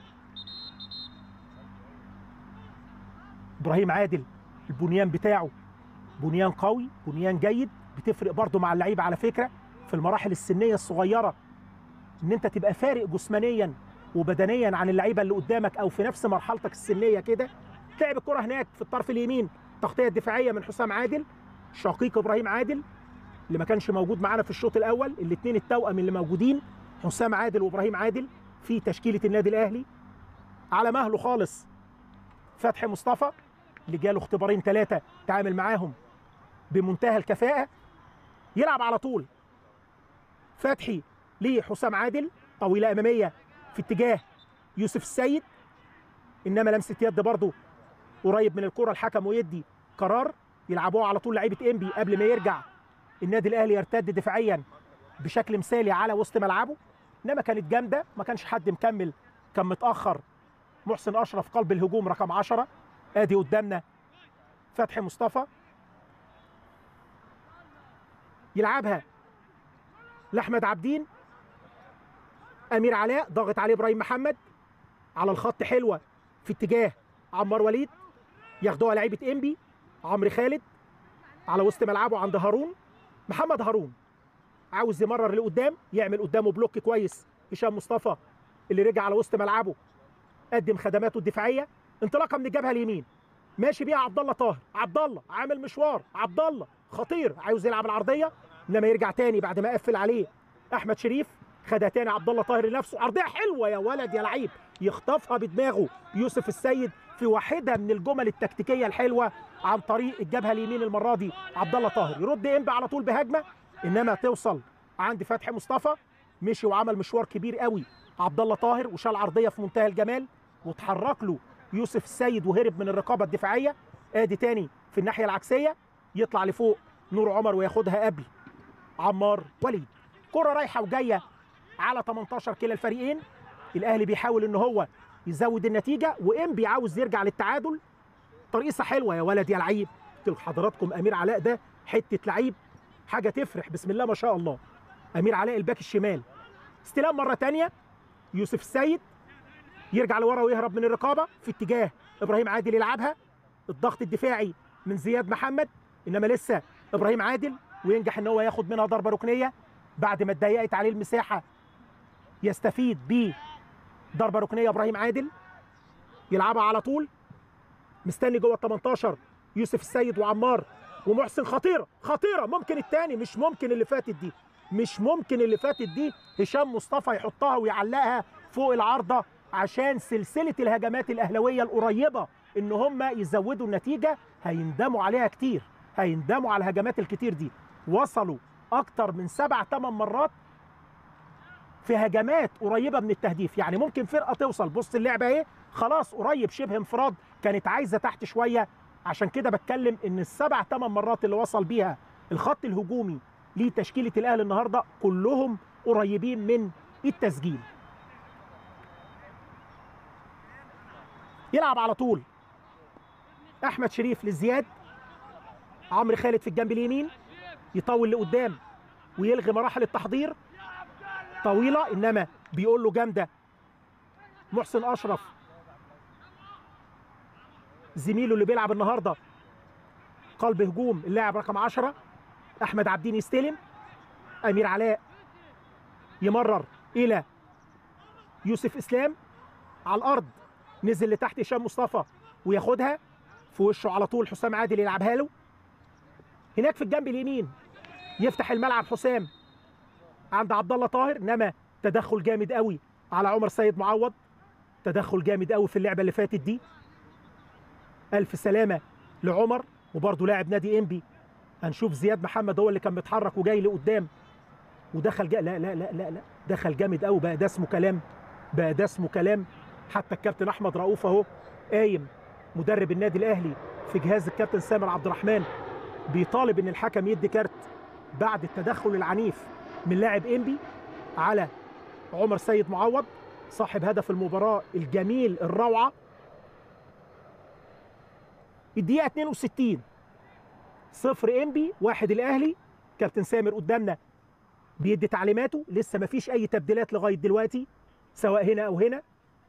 ابراهيم عادل البنيان بتاعه بنيان قوي بنيان جيد بتفرق برضه مع اللعيبه على فكره في المراحل السنيه الصغيره ان انت تبقى فارق جسمانيا وبدنيا عن اللعيبه اللي قدامك او في نفس مرحلتك السنيه كده تلعب الكره هناك في الطرف اليمين تغطيه دفاعيه من حسام عادل شقيق ابراهيم عادل اللي ما كانش موجود معانا في الشوط الاول الاثنين التوأم اللي موجودين حسام عادل وابراهيم عادل في تشكيله النادي الاهلي على مهله خالص فتحي مصطفى اللي جاله اختبارين ثلاثه تعامل معاهم بمنتهى الكفاءه يلعب على طول فتحي لحسام عادل طويله اماميه في اتجاه يوسف السيد انما لمسه يد برضه قريب من الكره الحكم ويدي قرار يلعبوها على طول لعيبه انبي قبل ما يرجع النادي الاهلي يرتد دفاعيا بشكل مثالي على وسط ملعبه انما كانت جامده ما كانش حد مكمل كان متاخر محسن اشرف قلب الهجوم رقم 10 ادي قدامنا فتحي مصطفى يلعبها لاحمد عابدين امير علاء ضاغط عليه ابراهيم محمد على الخط حلوه في اتجاه عمار وليد ياخدوها لعيبه انبي عمرو خالد على وسط ملعبه عند هارون محمد هارون عاوز يمرر لقدام يعمل قدامه بلوك كويس هشام مصطفى اللي رجع على وسط ملعبه قدم خدماته الدفاعيه انطلاقه من الجبهه اليمين ماشي بيها عبد الله طاهر عبد الله عامل مشوار عبد الله خطير عاوز يلعب العرضيه انما يرجع تاني بعد ما قفل عليه احمد شريف خدها تاني عبد الله طاهر لنفسه عرضيه حلوه يا ولد يا لعيب يخطفها بدماغه يوسف السيد في واحده من الجمل التكتيكيه الحلوه عن طريق الجبهه اليمين المره دي عبد الله طاهر يرد انبي على طول بهجمه انما توصل عند فتحي مصطفى مشي وعمل مشوار كبير قوي عبد الله طاهر وشال عرضيه في منتهى الجمال وتحرك له يوسف السيد وهرب من الرقابه الدفاعيه ادي تاني في الناحيه العكسيه يطلع لفوق نور عمر وياخدها قبل عمار وليد كره رايحه وجايه على 18 كلا الفريقين الاهلي بيحاول ان هو يزود النتيجه وانبي عاوز يرجع للتعادل ترقيصه حلوه يا ولد يا لعيب قلت لحضراتكم امير علاء ده حته لعيب حاجه تفرح بسم الله ما شاء الله امير علاء الباك الشمال استلام مره تانية يوسف السيد يرجع لورا ويهرب من الرقابه في اتجاه ابراهيم عادل يلعبها الضغط الدفاعي من زياد محمد انما لسه ابراهيم عادل وينجح ان هو ياخد منها ضربه ركنيه بعد ما اتضيقت عليه المساحه يستفيد ب ضربه ركنيه ابراهيم عادل يلعبها على طول مستني جوه ال 18 يوسف السيد وعمار ومحسن خطيره خطيره ممكن الثاني مش ممكن اللي فاتت دي مش ممكن اللي فاتت دي هشام مصطفى يحطها ويعلقها فوق العارضه عشان سلسله الهجمات الاهلاويه القريبه ان هم يزودوا النتيجه هيندموا عليها كتير هيندموا على الهجمات الكتير دي وصلوا اكتر من سبع ثمان مرات في هجمات قريبه من التهديف يعني ممكن فرقه توصل بص اللعبه ايه خلاص قريب شبه انفراد كانت عايزه تحت شويه عشان كده بتكلم ان السبع ثمان مرات اللي وصل بيها الخط الهجومي لتشكيله الاهلي النهارده كلهم قريبين من التسجيل يلعب على طول احمد شريف لزياد عمرو خالد في الجنب اليمين يطول لقدام ويلغي مراحل التحضير طويله انما بيقول له جامده محسن اشرف زميله اللي بيلعب النهارده قلب هجوم اللاعب رقم 10 احمد عبدين يستلم امير علاء يمرر الى يوسف اسلام على الارض نزل لتحت هشام مصطفى وياخدها في وشه على طول حسام عادل يلعبها له هناك في الجنب اليمين يفتح الملعب حسام عند عبد الله طاهر انما تدخل جامد قوي على عمر سيد معوض تدخل جامد قوي في اللعبه اللي فاتت دي الف سلامه لعمر وبرضه لاعب نادي انبي هنشوف زياد محمد هو اللي كان متحرك وجاي لقدام ودخل جا لا لا لا لا لا دخل جامد قوي بقى ده اسمه كلام بقى ده اسمه كلام حتى الكابتن احمد رؤوف اهو قايم مدرب النادي الاهلي في جهاز الكابتن سامر عبد الرحمن بيطالب ان الحكم يدي كارت بعد التدخل العنيف من لاعب انبي على عمر سيد معوض صاحب هدف المباراه الجميل الروعه الدقيقه 62 صفر انبي واحد الاهلي كابتن سامر قدامنا بيدي تعليماته لسه ما فيش اي تبديلات لغايه دلوقتي سواء هنا او هنا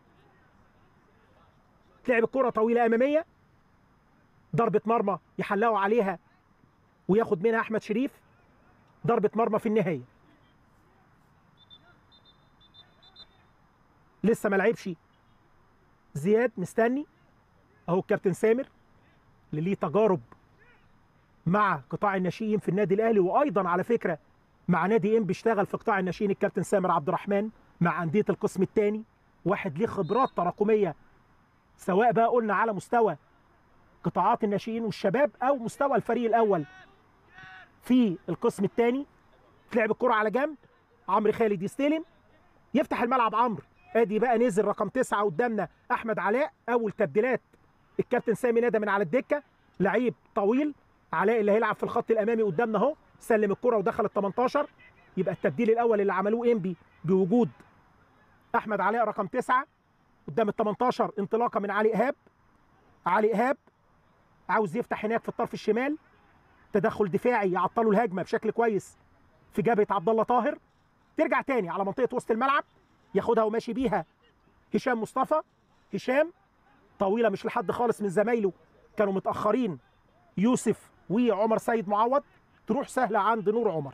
تلعب الكره طويله اماميه ضربه مرمى يحلقوا عليها وياخد منها احمد شريف ضربه مرمى في النهايه لسه ما لعبش زياد مستني اهو الكابتن سامر اللي ليه تجارب مع قطاع الناشئين في النادي الاهلي وايضا على فكره مع نادي ام بيشتغل في قطاع الناشئين الكابتن سامر عبد الرحمن مع انديه القسم الثاني واحد ليه خبرات تراكميه سواء بقى قلنا على مستوى قطاعات الناشئين والشباب او مستوى الفريق الاول في القسم الثاني تلعب الكره على جنب عمرو خالد يستلم يفتح الملعب عمرو ادي بقى نزل رقم تسعة قدامنا احمد علاء اول تبديلات الكابتن سامي ندى من على الدكه لعيب طويل علاء اللي هيلعب في الخط الامامي قدامنا اهو سلم الكره ودخل ال 18 يبقى التبديل الاول اللي عملوه انبي بوجود احمد علاء رقم تسعة قدام ال 18 انطلاقه من علي ايهاب علي ايهاب عاوز يفتح هناك في الطرف الشمال تدخل دفاعي يعطلوا الهجمه بشكل كويس في جبهه عبد الله طاهر ترجع تاني على منطقه وسط الملعب ياخدها وماشي بيها هشام مصطفى هشام طويله مش لحد خالص من زمايله كانوا متاخرين يوسف وعمر سيد معوض تروح سهله عند نور عمر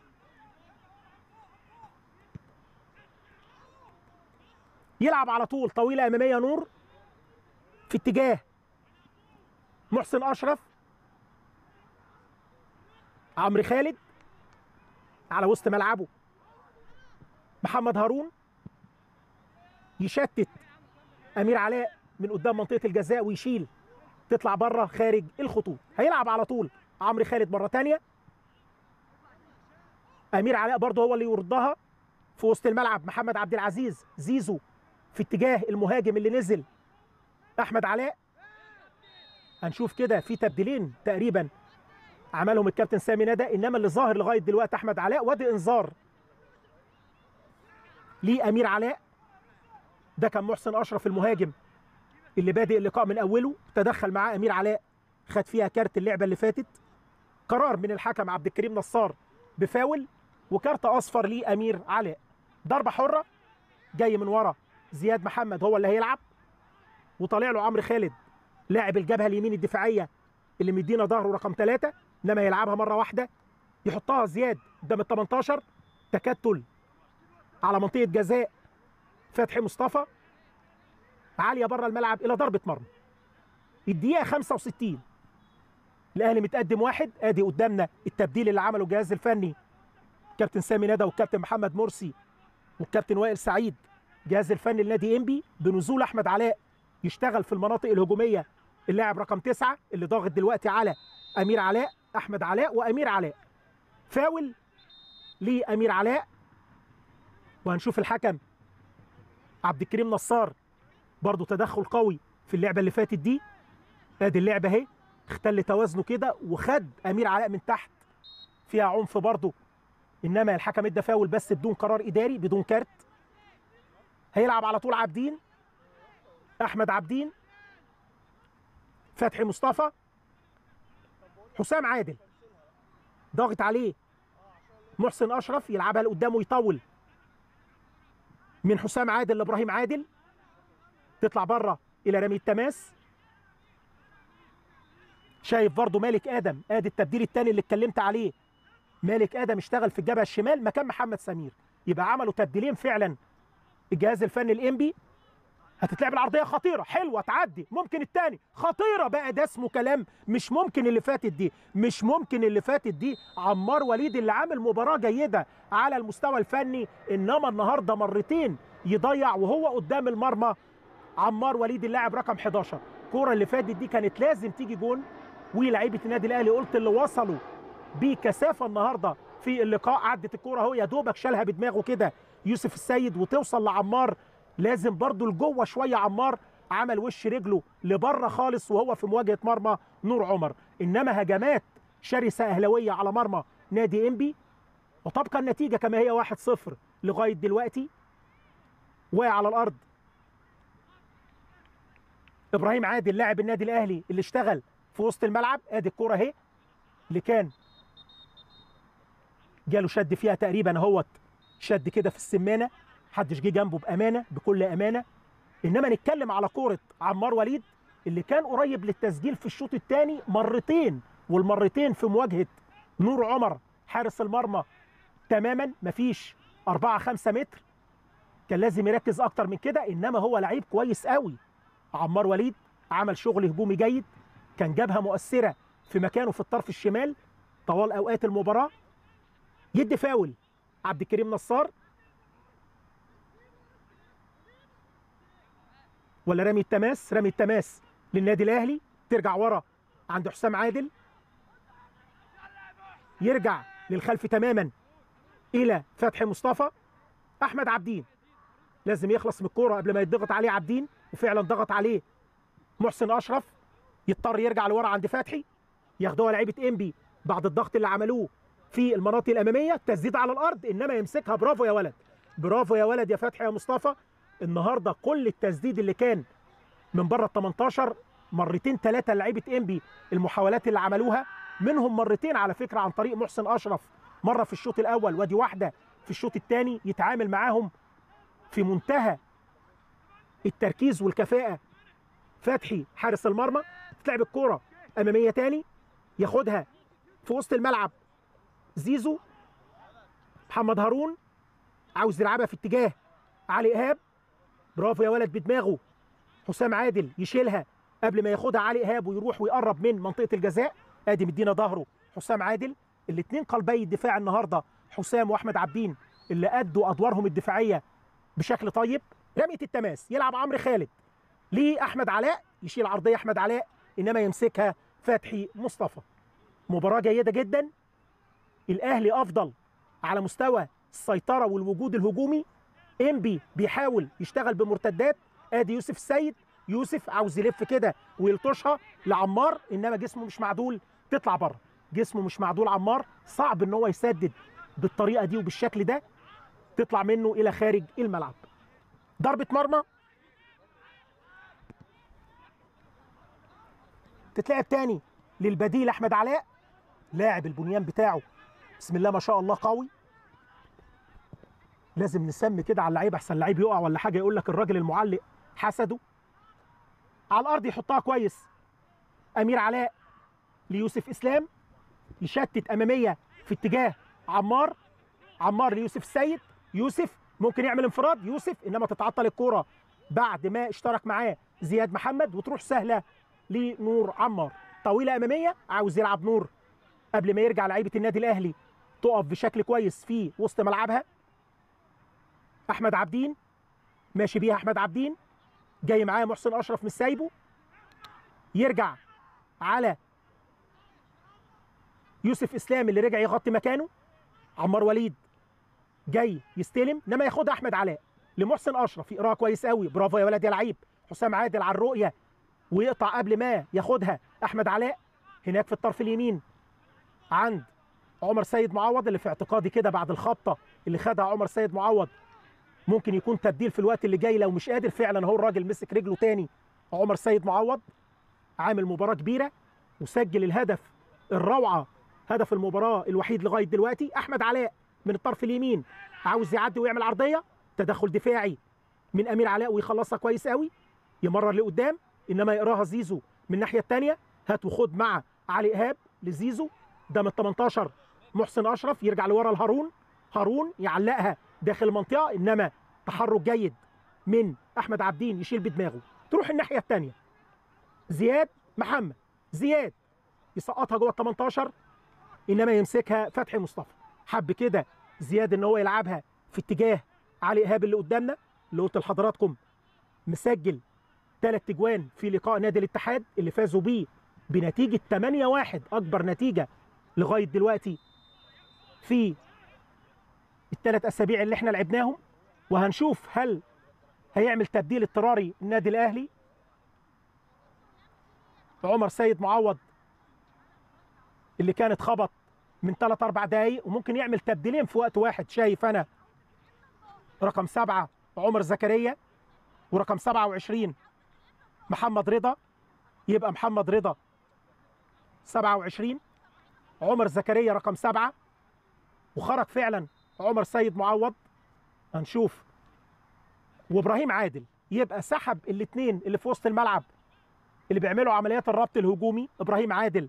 يلعب على طول طويله اماميه نور في اتجاه محسن اشرف عمرو خالد على وسط ملعبه محمد هارون يشتت امير علاء من قدام منطقه الجزاء ويشيل تطلع بره خارج الخطوط هيلعب على طول عمرو خالد مره ثانيه امير علاء برضه هو اللي يردها في وسط الملعب محمد عبد العزيز زيزو في اتجاه المهاجم اللي نزل احمد علاء هنشوف كده في تبديلين تقريبا عملهم الكابتن سامي ندى انما اللي ظاهر لغايه دلوقتي احمد علاء وادي انذار لامير علاء ده كان محسن اشرف المهاجم اللي بادئ اللقاء من اوله تدخل معاه امير علاء خد فيها كارت اللعبه اللي فاتت قرار من الحكم عبد الكريم نصار بفاول وكارت اصفر لامير علاء ضربه حره جاي من ورا زياد محمد هو اللي هيلعب وطالع له عمرو خالد لاعب الجبهه اليمين الدفاعيه اللي مدينا ظهره رقم ثلاثة انما يلعبها مره واحده يحطها زياد قدام ال 18 تكتل على منطقه جزاء فتحي مصطفى عاليه بره الملعب الى ضربه مرمى الدقيقه 65 الاهلي متقدم واحد ادي قدامنا التبديل اللي عمله الجهاز الفني كابتن سامي ندى والكابتن محمد مرسي والكابتن وائل سعيد الجهاز الفني لنادي انبي بنزول احمد علاء يشتغل في المناطق الهجوميه اللاعب رقم تسعة اللي ضاغط دلوقتي على امير علاء احمد علاء وامير علاء فاول لامير علاء وهنشوف الحكم عبد الكريم نصار برضه تدخل قوي في اللعبه اللي فاتت دي ادي اللعبه اهي اختل توازنه كده وخد امير علاء من تحت فيها عنف برضه انما الحكم ادى فاول بس بدون قرار اداري بدون كارت هيلعب على طول عابدين احمد عابدين فتحي مصطفى حسام عادل ضاغط عليه محسن اشرف يلعبها لقدامه يطول من حسام عادل لابراهيم عادل تطلع بره الى رمي التماس شايف برضه مالك ادم ادي التبديل الثاني اللي اتكلمت عليه مالك ادم اشتغل في الجبهه الشمال مكان محمد سمير يبقى عملوا تبديلين فعلا الجهاز الفني الانبي هتتلعب العرضيه خطيره حلوه تعدي ممكن الثاني خطيره بقى ده اسمه كلام مش ممكن اللي فاتت دي مش ممكن اللي فاتت دي عمار وليد اللي عامل مباراه جيده على المستوى الفني انما النهارده مرتين يضيع وهو قدام المرمى عمار وليد اللاعب رقم 11 الكوره اللي فاتت دي كانت لازم تيجي جون ولاعيبه النادي الاهلي قلت اللي وصلوا بكثافه النهارده في اللقاء عدت الكوره اهو يا دوبك شالها بدماغه كده يوسف السيد وتوصل لعمار لازم برضو لجوه شويه عمار عمل وش رجله لبره خالص وهو في مواجهه مرمى نور عمر انما هجمات شرسه اهلاويه على مرمى نادي انبي وتبقى النتيجه كما هي 1-0 لغايه دلوقتي واقع على الارض ابراهيم عادل لاعب النادي الاهلي اللي اشتغل في وسط الملعب ادي الكوره اهي اللي كان جاله شد فيها تقريبا اهوت شد كده في السمانه محدش جه جنبه بامانه بكل امانه انما نتكلم على كوره عمار وليد اللي كان قريب للتسجيل في الشوط الثاني مرتين والمرتين في مواجهه نور عمر حارس المرمى تماما مفيش 4 5 متر كان لازم يركز اكتر من كده انما هو لعيب كويس قوي عمار وليد عمل شغل هجومي جيد كان جبهه مؤثره في مكانه في الطرف الشمال طوال اوقات المباراه يدي فاول عبد الكريم نصار ولا رمي التماس رمي التماس للنادي الاهلي ترجع ورا عند حسام عادل يرجع للخلف تماما الى فتحي مصطفى احمد عبدين لازم يخلص من الكوره قبل ما يضغط عليه عبدين وفعلا ضغط عليه محسن اشرف يضطر يرجع لورا عند فتحي ياخدوها لعيبه انبي بعد الضغط اللي عملوه في المناطق الاماميه تسديد على الارض انما يمسكها برافو يا ولد برافو يا ولد يا فتحي يا مصطفى النهارده كل التسديد اللي كان من بره ال 18 مرتين ثلاثه لعيبه انبي المحاولات اللي عملوها منهم مرتين على فكره عن طريق محسن اشرف مره في الشوط الاول ودي واحده في الشوط الثاني يتعامل معاهم في منتهى التركيز والكفاءه فتحي حارس المرمى تلعب الكوره اماميه تاني ياخدها في وسط الملعب زيزو محمد هارون عاوز يلعبها في اتجاه علي ايهاب برافو يا ولد بدماغه حسام عادل يشيلها قبل ما ياخدها علي ايهاب ويروح ويقرب من منطقه الجزاء ادي مدينا ظهره حسام عادل الاثنين قلبي الدفاع النهارده حسام واحمد عبدين اللي ادوا ادوارهم الدفاعيه بشكل طيب رميه التماس يلعب عمرو خالد لاحمد علاء يشيل عرضيه احمد علاء انما يمسكها فتحي مصطفى مباراه جيده جدا الاهلي افضل على مستوى السيطره والوجود الهجومي انبي بيحاول يشتغل بمرتدات ادي يوسف السيد يوسف عاوز يلف كده ويلطشها لعمار انما جسمه مش معدول تطلع بره جسمه مش معدول عمار صعب ان هو يسدد بالطريقه دي وبالشكل ده تطلع منه الى خارج الملعب ضربه مرمى تتلعب تاني للبديل احمد علاء لاعب البنيان بتاعه بسم الله ما شاء الله قوي لازم نسمي كده على اللعيب احسن لعيب يقع ولا حاجه يقول لك الراجل المعلق حسده على الارض يحطها كويس امير علاء ليوسف اسلام يشتت اماميه في اتجاه عمار عمار ليوسف السيد يوسف ممكن يعمل انفراد يوسف انما تتعطل الكوره بعد ما اشترك معاه زياد محمد وتروح سهله لنور عمار طويله اماميه عاوز يلعب نور قبل ما يرجع لعيبه النادي الاهلي تقف بشكل كويس في وسط ملعبها احمد عبدين ماشي بيها احمد عبدين جاي معاه محسن اشرف مش سايبه يرجع على يوسف اسلام اللي رجع يغطي مكانه عمار وليد جاي يستلم انما ياخدها احمد علاء لمحسن اشرف يقراها كويس قوي برافو يا ولد يا لعيب حسام عادل على الرؤيه ويقطع قبل ما ياخدها احمد علاء هناك في الطرف اليمين عند عمر سيد معوض اللي في اعتقادي كده بعد الخبطه اللي خدها عمر سيد معوض ممكن يكون تبديل في الوقت اللي جاي لو مش قادر فعلا هو الراجل مسك رجله تاني عمر سيد معوض عامل مباراه كبيره وسجل الهدف الروعه هدف المباراه الوحيد لغايه دلوقتي احمد علاء من الطرف اليمين عاوز يعدي ويعمل عرضيه تدخل دفاعي من امير علاء ويخلصها كويس قوي يمرر لقدام انما يقراها زيزو من الناحيه الثانيه هات وخد مع علي ايهاب لزيزو ده من 18 محسن اشرف يرجع لورا لهارون هارون يعلقها داخل المنطقه انما تحرك جيد من احمد عبدين يشيل بدماغه تروح الناحيه الثانيه زياد محمد زياد يسقطها جوه ال 18 انما يمسكها فتحي مصطفى حب كده زياد ان هو يلعبها في اتجاه علي ايهاب اللي قدامنا اللي قلت لحضراتكم مسجل ثلاث تجوان في لقاء نادي الاتحاد اللي فازوا بيه بنتيجه 8-1 اكبر نتيجه لغايه دلوقتي في الثلاث اسابيع اللي احنا لعبناهم وهنشوف هل هيعمل تبديل اضطراري النادي الاهلي عمر سيد معوض اللي كان اتخبط من 3 4 دقايق وممكن يعمل تبديلين في وقت واحد شايف انا رقم سبعة عمر زكريا ورقم 27 محمد رضا يبقى محمد رضا 27 عمر زكريا رقم سبعة وخرج فعلا عمر سيد معوض هنشوف وابراهيم عادل يبقى سحب الاثنين اللي في وسط الملعب اللي بيعملوا عمليات الربط الهجومي ابراهيم عادل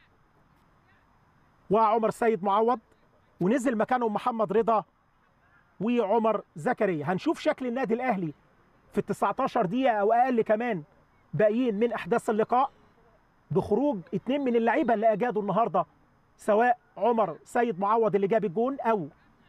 وعمر سيد معوض ونزل مكانهم محمد رضا وعمر زكريا هنشوف شكل النادي الاهلي في ال 19 دقيقه او اقل كمان باقيين من احداث اللقاء بخروج اتنين من اللعيبه اللي اجادوا النهارده سواء عمر سيد معوض اللي جاب الجون او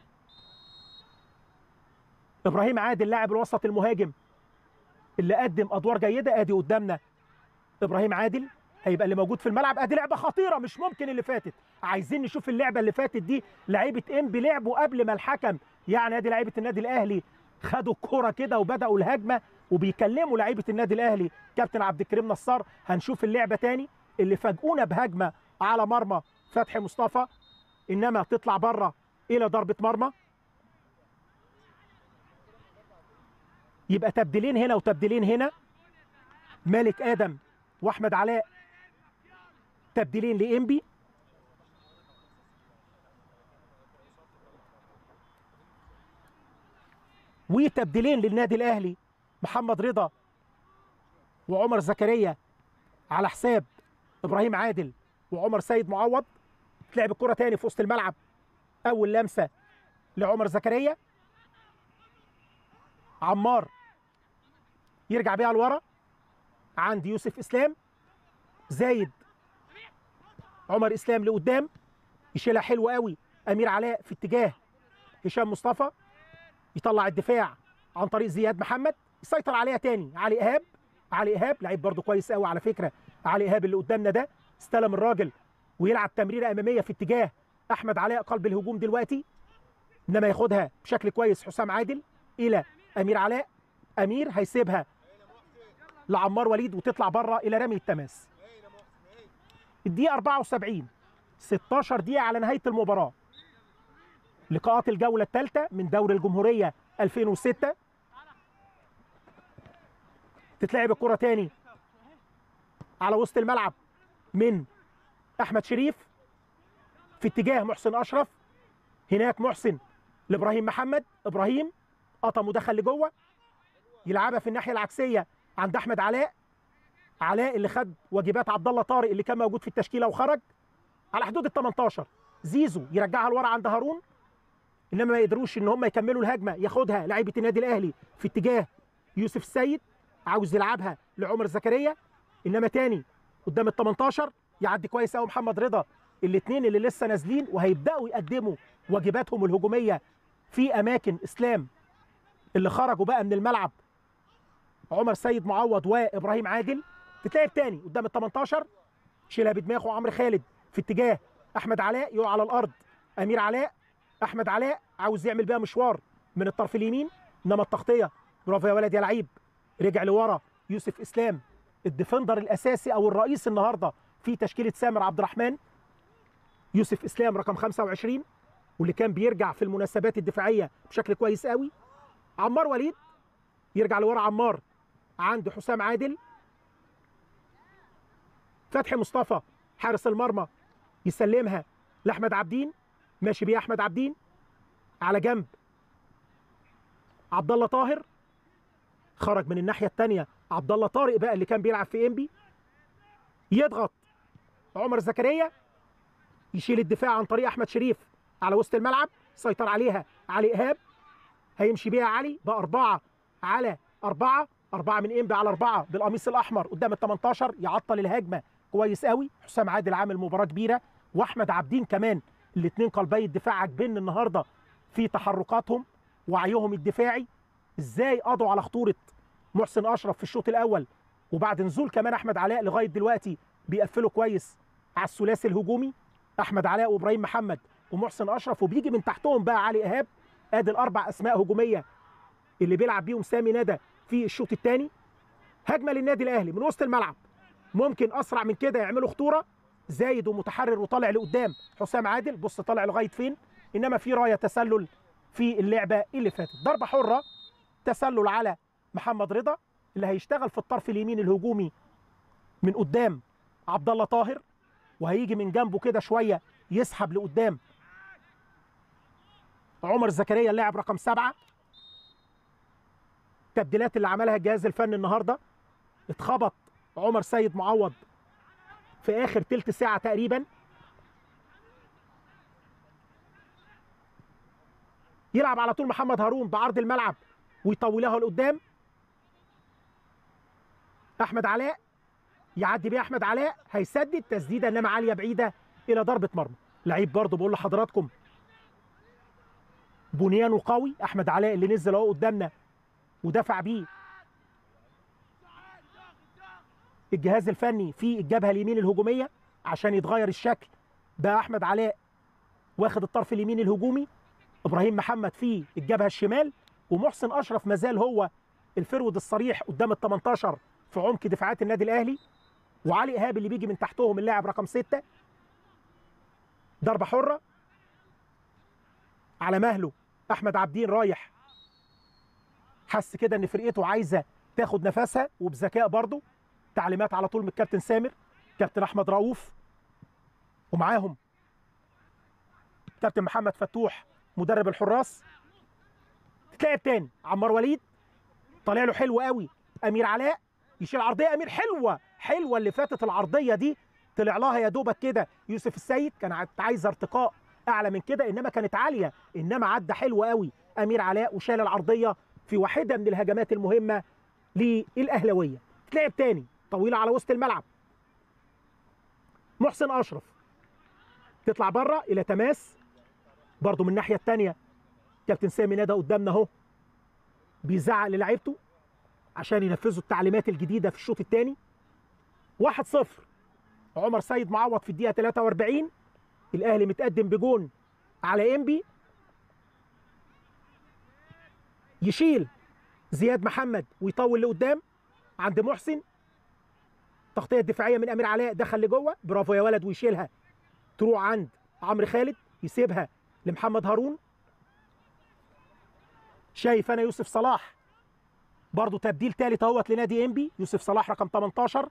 ابراهيم عادل لاعب الوسط المهاجم اللي قدم ادوار جيده ادي قدامنا ابراهيم عادل هيبقى اللي موجود في الملعب ادي لعبه خطيره مش ممكن اللي فاتت عايزين نشوف اللعبه اللي فاتت دي لعيبه انبي لعبوا قبل ما الحكم يعني ادي لعيبه النادي الاهلي خدوا الكوره كده وبداوا الهجمه وبيكلموا لعيبه النادي الاهلي كابتن عبد الكريم نصار هنشوف اللعبه تاني اللي فاجئونا بهجمه على مرمى فتحي مصطفى انما تطلع بره الى ضربه مرمى يبقى تبديلين هنا وتبديلين هنا مالك ادم واحمد علاء تبديلين لانبي وتبديلين للنادي الاهلي محمد رضا وعمر زكريا على حساب ابراهيم عادل وعمر سيد معوض تلعب الكره تاني في وسط الملعب اول لمسه لعمر زكريا عمار يرجع بيها لورا عند يوسف اسلام زايد عمر اسلام لقدام يشيلها حلو قوي امير علاء في اتجاه هشام مصطفى يطلع الدفاع عن طريق زياد محمد يسيطر عليها تاني علي ايهاب علي ايهاب لعيب برده كويس قوي على فكره علي ايهاب اللي قدامنا ده استلم الراجل ويلعب تمريره اماميه في اتجاه احمد علاء قلب الهجوم دلوقتي انما ياخدها بشكل كويس حسام عادل الى امير علاء امير هيسيبها لعمار وليد وتطلع بره الى رمي التماس الدقيقه 74 16 دقيقه على نهايه المباراه لقاءات الجوله الثالثه من دوري الجمهوريه 2006 تتلعب الكره تاني على وسط الملعب من احمد شريف في اتجاه محسن اشرف هناك محسن لابراهيم محمد ابراهيم قطم ودخل لجوه يلعبها في الناحيه العكسيه عند احمد علاء علاء اللي خد واجبات عبد الله طارق اللي كان موجود في التشكيله وخرج على حدود ال 18 زيزو يرجعها لورا عند هارون انما ما يقدروش ان هم يكملوا الهجمه ياخدها لعيبه النادي الاهلي في اتجاه يوسف السيد عاوز يلعبها لعمر زكريا انما تاني قدام ال 18 يعدي كويس قوي محمد رضا الاثنين اللي لسه نازلين وهيبداوا يقدموا واجباتهم الهجوميه في اماكن اسلام اللي خرجوا بقى من الملعب عمر سيد معوض وابراهيم عادل تتلعب تاني قدام ال 18 شيلها بدماغه عمرو خالد في اتجاه احمد علاء يقع على الارض امير علاء احمد علاء عاوز يعمل بيها مشوار من الطرف اليمين انما التغطيه برافو يا ولد يا لعيب رجع لورا يوسف اسلام الديفندر الاساسي او الرئيس النهارده في تشكيله سامر عبد الرحمن يوسف اسلام رقم 25 واللي كان بيرجع في المناسبات الدفاعيه بشكل كويس قوي عمار وليد يرجع لورا عمار عند حسام عادل فتحي مصطفى حارس المرمى يسلمها لاحمد عبدين ماشي بيها احمد عبدين على جنب عبد الله طاهر خرج من الناحيه الثانيه عبد الله طارق بقى اللي كان بيلعب في انبي يضغط عمر زكريا يشيل الدفاع عن طريق احمد شريف على وسط الملعب سيطر عليها علي ايهاب هيمشي بيها علي باربعه على اربعه اربعه من انبي على اربعه بالقميص الاحمر قدام ال 18 يعطل الهجمه كويس قوي حسام عادل عامل مباراه كبيره واحمد عابدين كمان الاثنين قلبي الدفاع عاجبين النهارده في تحركاتهم وعيهم الدفاعي ازاي قضوا على خطوره محسن اشرف في الشوط الاول وبعد نزول كمان احمد علاء لغايه دلوقتي بيقفلوا كويس على الثلاثي الهجومي احمد علاء وابراهيم محمد ومحسن اشرف وبيجي من تحتهم بقى علي ايهاب ادي الاربع اسماء هجوميه اللي بيلعب بيهم سامي ندى في الشوط الثاني هجمه للنادي الاهلي من وسط الملعب ممكن اسرع من كده يعملوا خطوره زايد ومتحرر وطالع لقدام حسام عادل بص طالع لغايه فين انما في رايه تسلل في اللعبه اللي فاتت ضربه حره تسلل على محمد رضا اللي هيشتغل في الطرف اليمين الهجومي من قدام عبد الله طاهر وهيجي من جنبه كده شويه يسحب لقدام عمر زكريا اللاعب رقم سبعة التبديلات اللي عملها الجهاز الفني النهارده اتخبط عمر سيد معوض في اخر تلت ساعه تقريبا يلعب على طول محمد هارون بعرض الملعب ويطولها لقدام احمد علاء يعدي بيها احمد علاء هيسدد تسديده انما عاليه بعيده الى ضربه مرمى لعيب برضه بقول لحضراتكم بنيانه قوي احمد علاء اللي نزل اهو قدامنا ودفع بيه الجهاز الفني في الجبهه اليمين الهجوميه عشان يتغير الشكل بقى احمد علاء واخد الطرف اليمين الهجومي ابراهيم محمد في الجبهه الشمال ومحسن اشرف مازال هو الفرود الصريح قدام ال 18 في عمق دفاعات النادي الاهلي وعلي ايهاب اللي بيجي من تحتهم اللاعب رقم 6 ضربه حره على مهله احمد عبدين رايح حس كده ان فرقته عايزه تاخد نفسها وبذكاء برضه تعليمات على طول من الكابتن سامر كابتن احمد رؤوف ومعاهم كابتن محمد فتوح مدرب الحراس تتلعب تاني عمار وليد طالع له حلو قوي امير علاء يشيل عرضيه امير حلوه حلوه اللي فاتت العرضيه دي طلع لها يا دوبك كده يوسف السيد كان عايزه ارتقاء اعلى من كده انما كانت عاليه انما عدى حلو قوي امير علاء وشال العرضيه في واحده من الهجمات المهمه للاهلاويه تلعب تاني طويله على وسط الملعب محسن اشرف تطلع بره الى تماس برضه من الناحيه الثانيه كابتن سامي ندى قدامنا اهو بيزعق للاعيبته عشان ينفذوا التعليمات الجديده في الشوط الثاني 1-0 عمر سيد معوض في الدقيقه 43 الاهلي متقدم بجون على انبي يشيل زياد محمد ويطول لقدام عند محسن تغطيه دفاعيه من امير علاء دخل لجوه برافو يا ولد ويشيلها تروح عند عمرو خالد يسيبها لمحمد هارون شايف انا يوسف صلاح برضه تبديل ثالث اهوت لنادي انبي يوسف صلاح رقم 18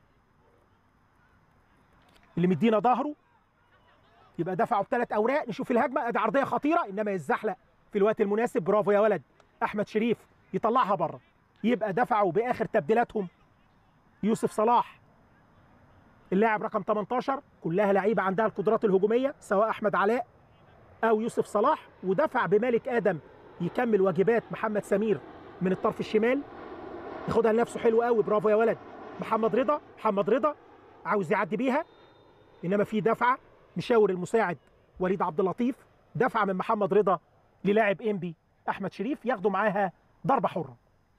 اللي مدينا ظهره يبقى دفعوا بثلاث اوراق نشوف الهجمه ادي عرضيه خطيره انما يتزحلق في الوقت المناسب برافو يا ولد احمد شريف يطلعها بره يبقى دفعوا باخر تبديلاتهم يوسف صلاح اللاعب رقم 18 كلها لعيبه عندها القدرات الهجوميه سواء احمد علاء او يوسف صلاح ودفع بمالك ادم يكمل واجبات محمد سمير من الطرف الشمال ياخدها لنفسه حلو قوي برافو يا ولد محمد رضا محمد رضا عاوز يعدي بيها انما في دفعه مشاور المساعد وليد عبد اللطيف دفعه من محمد رضا للاعب انبي احمد شريف ياخدوا معاها ضربه حره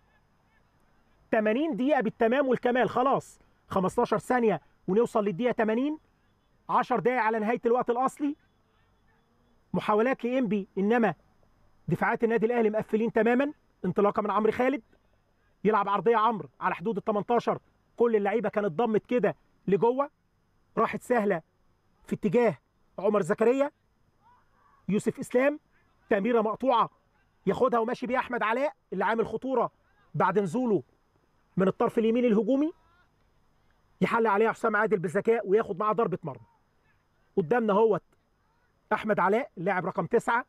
80 دقيقه بالتمام والكمال خلاص 15 ثانيه ونوصل للدقيقه 80 10 دقائق على نهايه الوقت الاصلي محاولات لانبي انما دفاعات النادي الاهلي مقفلين تماما انطلاقه من عمرو خالد يلعب عرضيه عمرو على حدود ال 18 كل اللعيبه كانت ضمت كده لجوه راحت سهله في اتجاه عمر زكريا يوسف اسلام تمريره مقطوعه ياخدها وماشي بيها احمد علاء اللي عامل خطوره بعد نزوله من الطرف اليمين الهجومي يحل عليها حسام عادل بذكاء وياخد معاه ضربه مرمى قدامنا اهوت احمد علاء اللاعب رقم تسعة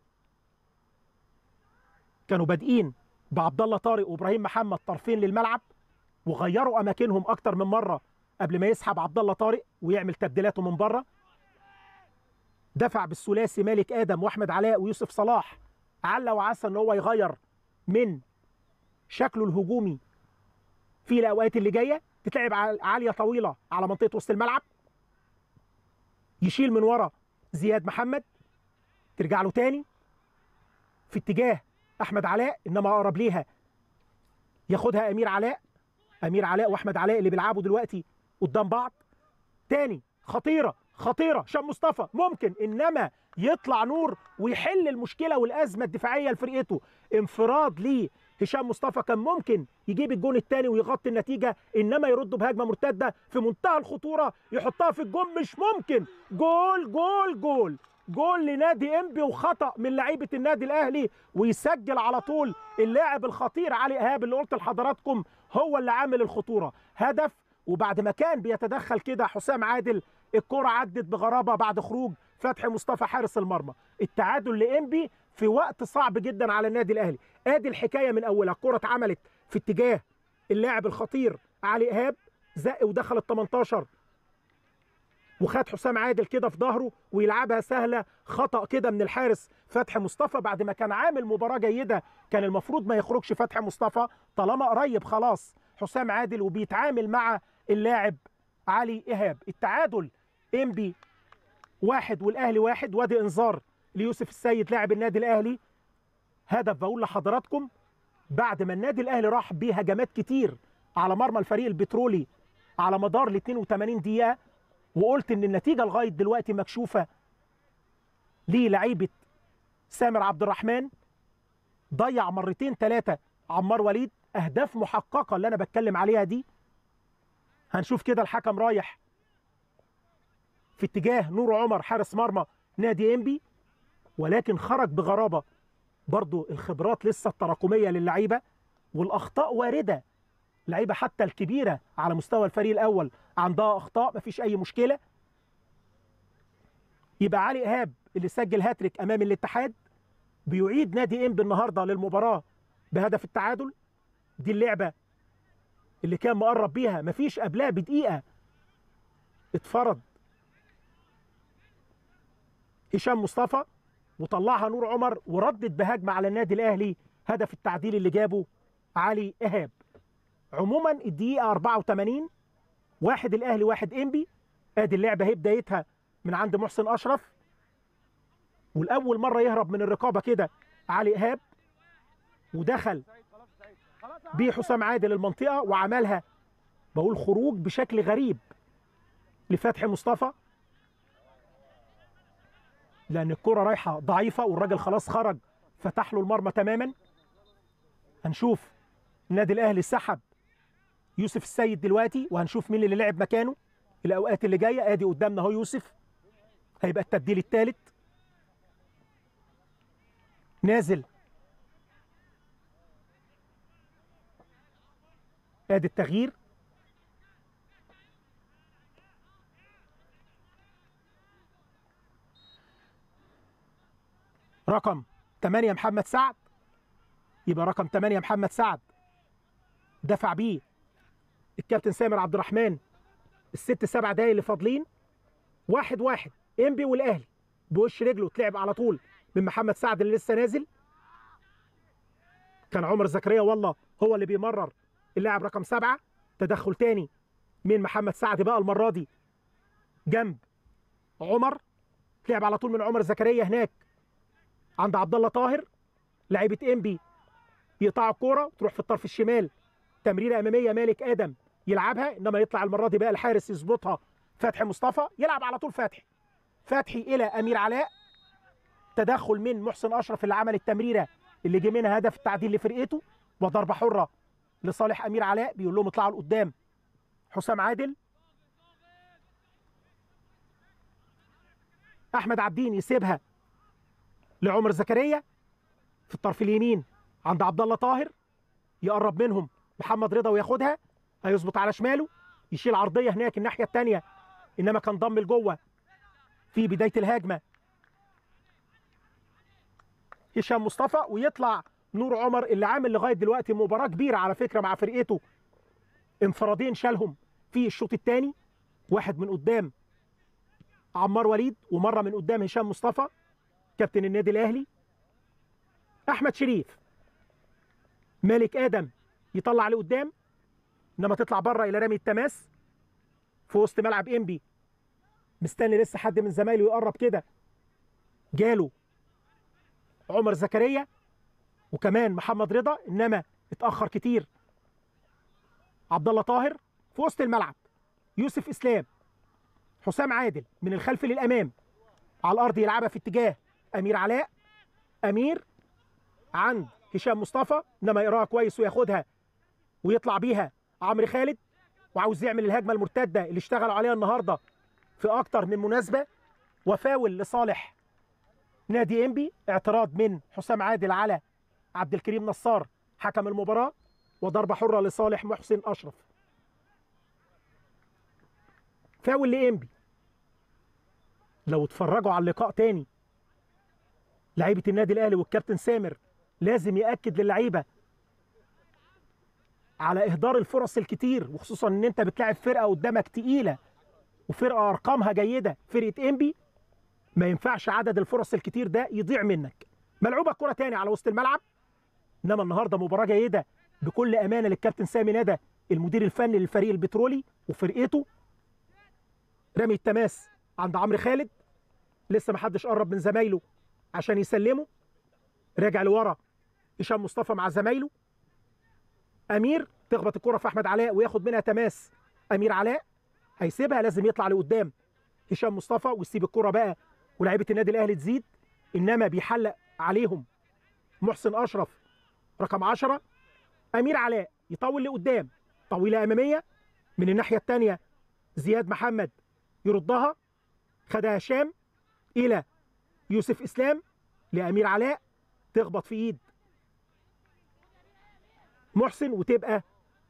كانوا بادئين بعبد الله طارق وابراهيم محمد طرفين للملعب وغيروا اماكنهم اكتر من مره قبل ما يسحب عبد الله طارق ويعمل تبديلاته من بره دفع بالثلاثي مالك ادم واحمد علاء ويوسف صلاح عل وعسى ان هو يغير من شكله الهجومي في الاوقات اللي جايه تتلعب عاليه طويله على منطقه وسط الملعب يشيل من ورا زياد محمد ترجع له تاني في اتجاه احمد علاء انما اقرب ليها ياخدها امير علاء امير علاء واحمد علاء اللي بيلعبوا دلوقتي قدام بعض تاني خطيره خطيره هشام مصطفى ممكن انما يطلع نور ويحل المشكله والازمه الدفاعيه لفرقته انفراد ليه هشام مصطفى كان ممكن يجيب الجون الثاني ويغطي النتيجه انما يرد بهجمه مرتده في منتهى الخطوره يحطها في الجون مش ممكن جول جول جول جول لنادي انبي وخطا من لعيبه النادي الاهلي ويسجل على طول اللاعب الخطير علي ايهاب اللي قلت لحضراتكم هو اللي عامل الخطوره هدف وبعد ما كان بيتدخل كده حسام عادل الكره عدت بغرابه بعد خروج فتحي مصطفى حارس المرمى التعادل لانبي في وقت صعب جدا على النادي الاهلي ادي الحكايه من اولها الكره اتعملت في اتجاه اللاعب الخطير علي ايهاب زق ودخل ال 18 وخد حسام عادل كده في ظهره ويلعبها سهله خطا كده من الحارس فتحي مصطفى بعد ما كان عامل مباراه جيده كان المفروض ما يخرجش فتحي مصطفى طالما قريب خلاص حسام عادل وبيتعامل مع اللاعب علي ايهاب التعادل انبي واحد والاهلي واحد وادي انذار ليوسف السيد لاعب النادي الاهلي هدف بقول لحضراتكم بعد ما النادي الاهلي راح بيه هجمات كتير على مرمى الفريق البترولي على مدار ال 82 دقيقه وقلت ان النتيجه لغايه دلوقتي مكشوفه للعيبه سامر عبد الرحمن ضيع مرتين ثلاثه عمار وليد اهداف محققه اللي انا بتكلم عليها دي هنشوف كده الحكم رايح في اتجاه نور عمر حارس مرمى نادي انبي ولكن خرج بغرابه برضو الخبرات لسه التراكميه للعيبه والاخطاء وارده لعيبه حتى الكبيره على مستوى الفريق الاول عندها اخطاء مفيش اي مشكله يبقى علي ايهاب اللي سجل هاتريك امام الاتحاد بيعيد نادي انبي النهارده للمباراه بهدف التعادل دي اللعبه اللي كان مقرب بيها مفيش قبلها بدقيقه اتفرض هشام مصطفى وطلعها نور عمر وردت بهجمه على النادي الاهلي هدف التعديل اللي جابه علي ايهاب عموما الدقيقه 84 واحد الاهلي واحد انبي ادي اللعبه هي بدايتها من عند محسن اشرف والاول مره يهرب من الرقابه كده علي ايهاب ودخل بيه حسام عادل المنطقه وعملها بقول خروج بشكل غريب لفتحي مصطفى لان الكره رايحه ضعيفه والراجل خلاص خرج فتح له المرمى تماما هنشوف النادي الاهلي سحب يوسف السيد دلوقتي وهنشوف مين اللي لعب مكانه الاوقات اللي جايه ادي قدامنا اهو يوسف هيبقى التبديل الثالث نازل ادي التغيير رقم 8 محمد سعد يبقى رقم 8 محمد سعد دفع بيه الكابتن سامر عبد الرحمن الست سبع دقايق اللي فاضلين واحد واحد انبي والاهلي بوش رجله اتلعب على طول من محمد سعد اللي لسه نازل كان عمر زكريا والله هو اللي بيمرر اللاعب رقم سبعة تدخل تاني من محمد سعد بقى المرة دي جنب عمر تلعب على طول من عمر زكريا هناك عند عبد الله طاهر لعيبه انبي يقطعوا الكوره تروح في الطرف الشمال تمريره اماميه مالك ادم يلعبها انما يطلع المره دي بقى الحارس يظبطها فتحي مصطفى يلعب على طول فتحي فتحي الى امير علاء تدخل من محسن اشرف اللي عمل التمريره اللي جه منها هدف التعديل لفرقته وضربه حره لصالح امير علاء بيقول لهم اطلعوا لقدام حسام عادل احمد عبدين يسيبها لعمر زكريا في الطرف اليمين عند عبد الله طاهر يقرب منهم محمد رضا وياخدها هيظبط على شماله يشيل عرضيه هناك الناحيه الثانيه انما كان ضم لجوه في بدايه الهجمه هشام مصطفى ويطلع نور عمر اللي عامل لغايه دلوقتي مباراه كبيره على فكره مع فرقته انفرادين شالهم في الشوط الثاني واحد من قدام عمار وليد ومره من قدام هشام مصطفى كابتن النادي الاهلي احمد شريف مالك ادم يطلع لقدام انما تطلع بره الى رمي التماس في وسط ملعب انبي مستني لسه حد من زمايله يقرب كده جاله عمر زكريا وكمان محمد رضا انما اتاخر كتير عبد الله طاهر في وسط الملعب يوسف اسلام حسام عادل من الخلف للامام على الارض يلعبها في اتجاه امير علاء امير عند هشام مصطفى انما يقراها كويس وياخدها ويطلع بيها عمرو خالد وعاوز يعمل الهجمه المرتده اللي اشتغلوا عليها النهارده في اكتر من مناسبه وفاول لصالح نادي انبي اعتراض من حسام عادل على عبد الكريم نصار حكم المباراه وضربه حره لصالح محسن اشرف فاول لانبي لو اتفرجوا على اللقاء تاني لعيبه النادي الاهلي والكابتن سامر لازم ياكد للعيبه على اهدار الفرص الكتير وخصوصا ان انت بتلاعب فرقه قدامك تقيله وفرقه ارقامها جيده فرقه انبي ما ينفعش عدد الفرص الكتير ده يضيع منك ملعوبه الكره تاني على وسط الملعب انما النهارده مباراه جيده بكل امانه للكابتن سامي ندى المدير الفني للفريق البترولي وفرقته رمي التماس عند عمرو خالد لسه ما حدش قرب من زمايله عشان يسلمه راجع لورا هشام مصطفى مع زمايله امير تخبط الكره في احمد علاء وياخد منها تماس امير علاء هيسيبها لازم يطلع لقدام هشام مصطفى ويسيب الكره بقى ولاعيبه النادي الاهلي تزيد انما بيحلق عليهم محسن اشرف رقم 10 امير علاء يطول لقدام طويله اماميه من الناحيه الثانيه زياد محمد يردها خدها هشام الى يوسف اسلام لامير علاء تخبط في ايد محسن وتبقى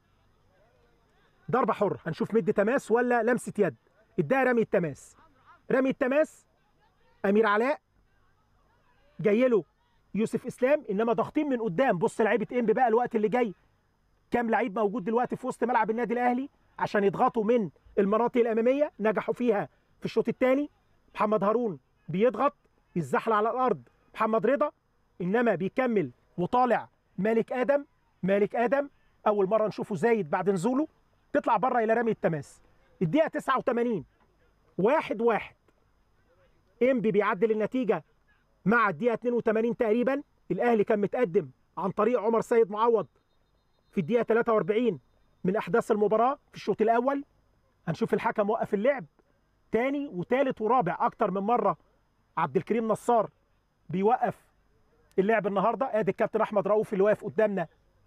ضربه حره هنشوف مد تماس ولا لمسه يد اداها رمي التماس رمي التماس امير علاء جاي له يوسف اسلام انما ضاغطين من قدام بص لعيبه انبي بقى الوقت اللي جاي كام لعيب موجود دلوقتي في وسط ملعب النادي الاهلي عشان يضغطوا من المناطق الاماميه نجحوا فيها في الشوط الثاني محمد هارون بيضغط يتزحل على الارض محمد رضا انما بيكمل وطالع مالك ادم مالك ادم اول مره نشوفه زايد بعد نزوله تطلع بره الى رمي التماس الدقيقه 89 واحد واحد انبي بيعدل النتيجه مع الدقيقه 82 تقريبا الاهلي كان متقدم عن طريق عمر سيد معوض في الدقيقه 43 من احداث المباراه في الشوط الاول هنشوف الحكم وقف اللعب تاني وتالت ورابع اكتر من مره عبد الكريم نصار بيوقف اللعب النهارده ادي الكابتن احمد رؤوف اللي واقف قدامنا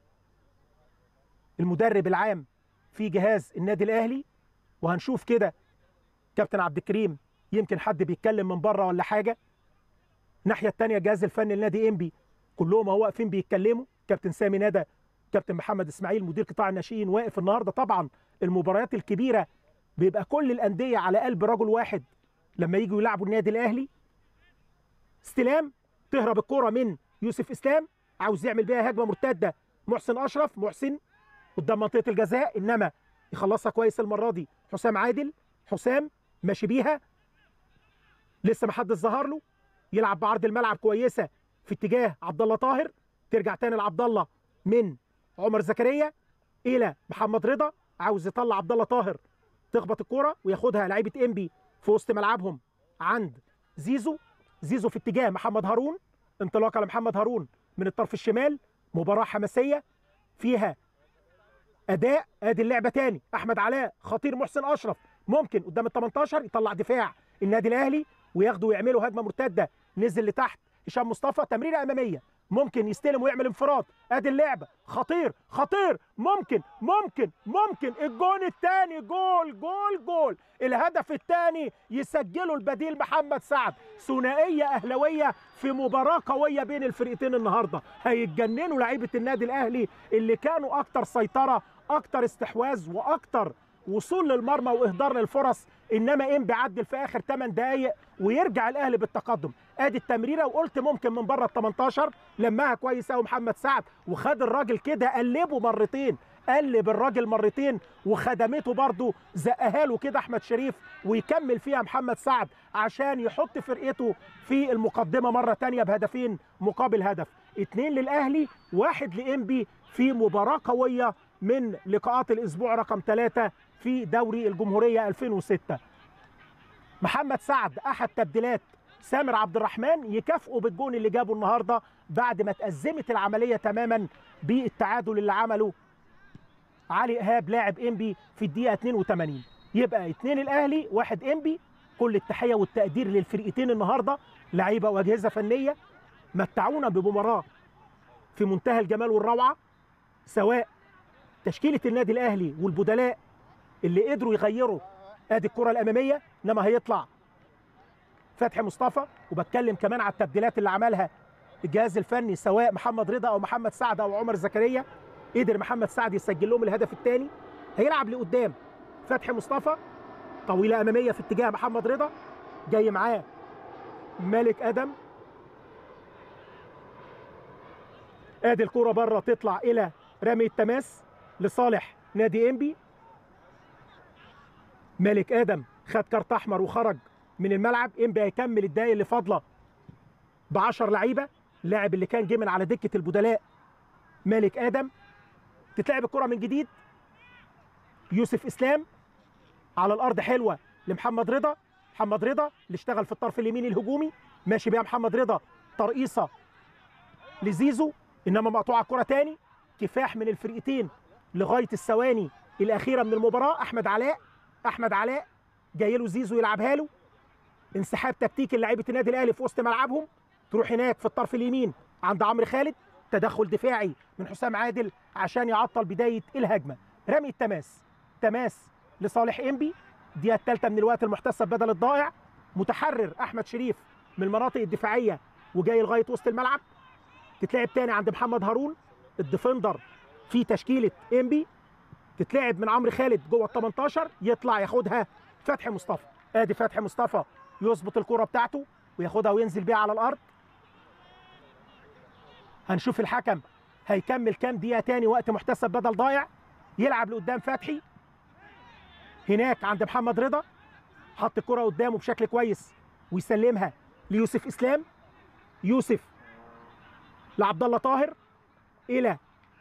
المدرب العام في جهاز النادي الاهلي وهنشوف كده كابتن عبد الكريم يمكن حد بيتكلم من بره ولا حاجه الناحيه الثانيه الجهاز الفني لنادي انبي كلهم اهو واقفين بيتكلموا كابتن سامي ندى كابتن محمد اسماعيل مدير قطاع الناشئين واقف النهارده طبعا المباريات الكبيره بيبقى كل الانديه على قلب رجل واحد لما يجوا يلعبوا النادي الاهلي استلام تهرب الكره من يوسف اسلام عاوز يعمل بيها هجمه مرتده محسن اشرف محسن قدام منطقه الجزاء انما يخلصها كويس المره دي حسام عادل حسام ماشي بيها لسه ما حدش ظهر له يلعب بعرض الملعب كويسه في اتجاه عبد الله طاهر ترجع تاني لعبد الله من عمر زكريا الى محمد رضا عاوز يطلع عبد الله طاهر تخبط الكوره وياخدها لعيبه انبي في وسط ملعبهم عند زيزو زيزو في اتجاه محمد هارون انطلاقه لمحمد هارون من الطرف الشمال مباراه حماسيه فيها اداء ادي اللعبه تاني احمد علاء خطير محسن اشرف ممكن قدام ال 18 يطلع دفاع النادي الاهلي وياخدوا ويعملوا هجمه مرتده نزل لتحت هشام مصطفى تمريره اماميه ممكن يستلم ويعمل انفراد ادي اللعبه خطير خطير ممكن ممكن ممكن الجون الثاني جول جول جول الهدف الثاني يسجله البديل محمد سعد ثنائيه اهلاويه في مباراه قويه بين الفرقتين النهارده هيتجننوا لعيبه النادي الاهلي اللي كانوا اكتر سيطره اكتر استحواذ واكتر وصول للمرمى واهدار للفرص انما ام بيعدل في اخر 8 دقائق ويرجع الاهلي بالتقدم ادي التمريره وقلت ممكن من بره ال 18 لماها كويس قوي محمد سعد وخد الراجل كده قلبه مرتين قلب الراجل مرتين وخدمته برضه زقها له كده احمد شريف ويكمل فيها محمد سعد عشان يحط فرقته في المقدمه مره تانية بهدفين مقابل هدف اتنين للاهلي واحد لانبي في مباراه قويه من لقاءات الاسبوع رقم ثلاثة في دوري الجمهوريه 2006 محمد سعد احد تبديلات سامر عبد الرحمن يكافئه بالجون اللي جابه النهارده بعد ما تأزمت العمليه تماما بالتعادل اللي عمله علي ايهاب لاعب انبي في الدقيقه 82 يبقى اثنين الاهلي واحد انبي كل التحيه والتقدير للفرقتين النهارده لعيبه واجهزه فنيه متعونا بمباراه في منتهى الجمال والروعه سواء تشكيله النادي الاهلي والبدلاء اللي قدروا يغيروا ادي الكره الاماميه انما هيطلع فتحي مصطفى وبتكلم كمان على التبديلات اللي عملها الجهاز الفني سواء محمد رضا او محمد سعد او عمر زكريا قدر محمد سعد يسجل لهم الهدف الثاني هيلعب لقدام فتحي مصطفى طويله اماميه في اتجاه محمد رضا جاي معاه مالك ادم ادي الكره بره تطلع الى رمي التماس لصالح نادي انبي مالك ادم خد كارت احمر وخرج من الملعب انبي هيكمل الدقايق اللي فاضله ب 10 لعيبه اللاعب اللي كان جه من على دكه البدلاء مالك ادم تتلعب الكره من جديد يوسف اسلام على الارض حلوه لمحمد رضا محمد رضا اللي اشتغل في الطرف اليمين الهجومي ماشي بيها محمد رضا ترقيصه لزيزو انما مقطوعه الكره تاني كفاح من الفرقتين لغايه الثواني الاخيره من المباراه احمد علاء احمد علاء جاي له زيزو يلعبها له انسحاب تكتيكي لعيبه النادي الاهلي في وسط ملعبهم تروح هناك في الطرف اليمين عند عمرو خالد تدخل دفاعي من حسام عادل عشان يعطل بدايه الهجمه رمي التماس تماس لصالح انبي الدقيقه الثالثه من الوقت المحتسب بدل الضائع متحرر احمد شريف من المناطق الدفاعيه وجاي لغايه وسط الملعب تتلعب تاني عند محمد هارون الديفندر في تشكيله انبي تتلعب من عمرو خالد جوه ال 18 يطلع ياخدها فتحي مصطفى ادي فتحي مصطفى يظبط الكره بتاعته وياخدها وينزل بيها على الارض هنشوف الحكم هيكمل كام دقيقه تاني وقت محتسب بدل ضايع يلعب لقدام فتحي هناك عند محمد رضا حط الكره قدامه بشكل كويس ويسلمها ليوسف اسلام يوسف لعبد الله طاهر الى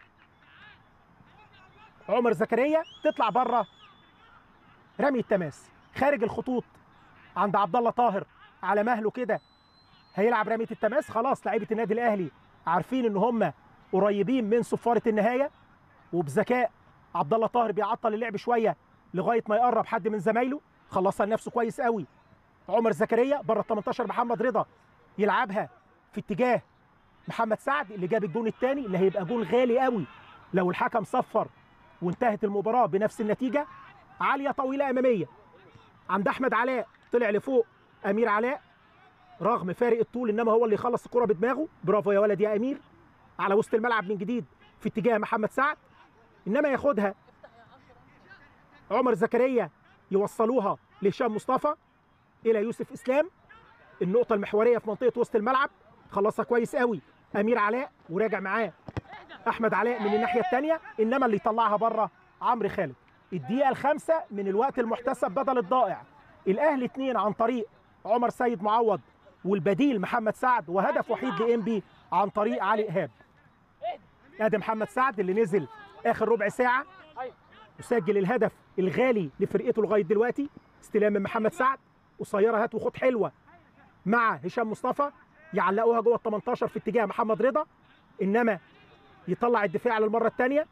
عمر زكريا تطلع بره رمي التماس خارج الخطوط عند عبد الله طاهر على مهله كده هيلعب رميه التماس خلاص لعيبه النادي الاهلي عارفين ان هم قريبين من صفاره النهايه وبذكاء عبد الله طاهر بيعطل اللعب شويه لغايه ما يقرب حد من زمايله خلصها لنفسه كويس قوي عمر زكريا بره ال 18 محمد رضا يلعبها في اتجاه محمد سعد اللي جاب الجون الثاني اللي هيبقى جون غالي قوي لو الحكم صفر وانتهت المباراه بنفس النتيجه عاليه طويله اماميه عند احمد علاء طلع لفوق امير علاء رغم فارق الطول انما هو اللي يخلص الكره بدماغه برافو يا ولد يا امير على وسط الملعب من جديد في اتجاه محمد سعد انما ياخدها عمر زكريا يوصلوها لهشام مصطفى الى يوسف اسلام النقطه المحوريه في منطقه وسط الملعب خلصها كويس قوي امير علاء وراجع معاه احمد علاء من الناحيه الثانيه انما اللي يطلعها بره عمرو خالد الدقيقه الخامسه من الوقت المحتسب بدل الضائع الاهلي اثنين عن طريق عمر سيد معوض والبديل محمد سعد وهدف وحيد لانبي عن طريق علي ايهاب ادي محمد سعد اللي نزل اخر ربع ساعه وسجل الهدف الغالي لفرقته لغايه دلوقتي استلام من محمد سعد قصيره هات وخد حلوه مع هشام مصطفى يعلقوها جوه ال 18 في اتجاه محمد رضا انما يطلع الدفاع للمره الثانيه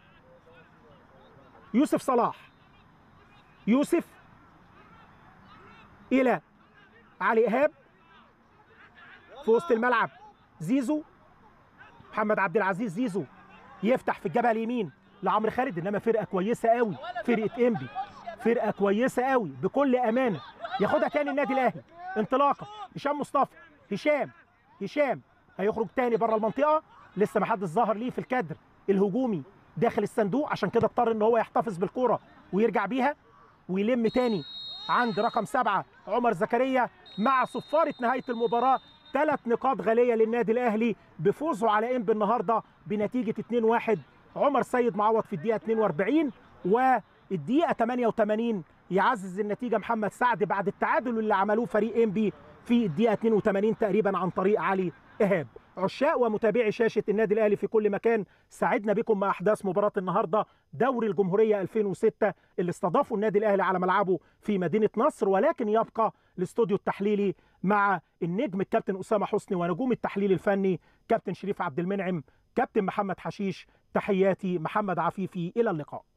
يوسف صلاح يوسف الى علي ايهاب في وسط الملعب زيزو محمد عبد العزيز زيزو يفتح في الجبهه اليمين لعمرو خالد انما فرقه كويسه قوي فرقه انبي فرقه كويسه قوي بكل امانه ياخدها تاني النادي الاهلي انطلاقه هشام مصطفى هشام هشام هيخرج تاني بره المنطقه لسه ما حدش ظهر ليه في الكادر الهجومي داخل الصندوق عشان كده اضطر ان هو يحتفظ بالكوره ويرجع بيها ويلم تاني عند رقم سبعة عمر زكريا مع صفارة نهاية المباراة ثلاث نقاط غالية للنادي الأهلي بفوزه على إنبي النهاردة بنتيجة 2-1 عمر سيد معوض في الدقيقة 42 والدقيقة 88 يعزز النتيجة محمد سعد بعد التعادل اللي عملوه فريق إنبي في الدقيقة 82 تقريبا عن طريق علي إيهاب عشاق ومتابعي شاشة النادي الأهلي في كل مكان سعدنا بكم مع أحداث مباراة النهاردة دوري الجمهورية 2006 اللي استضافوا النادي الأهلي على ملعبه في مدينة نصر ولكن يبقى الاستوديو التحليلي مع النجم الكابتن أسامة حسني ونجوم التحليل الفني كابتن شريف عبد المنعم كابتن محمد حشيش تحياتي محمد عفيفي إلى اللقاء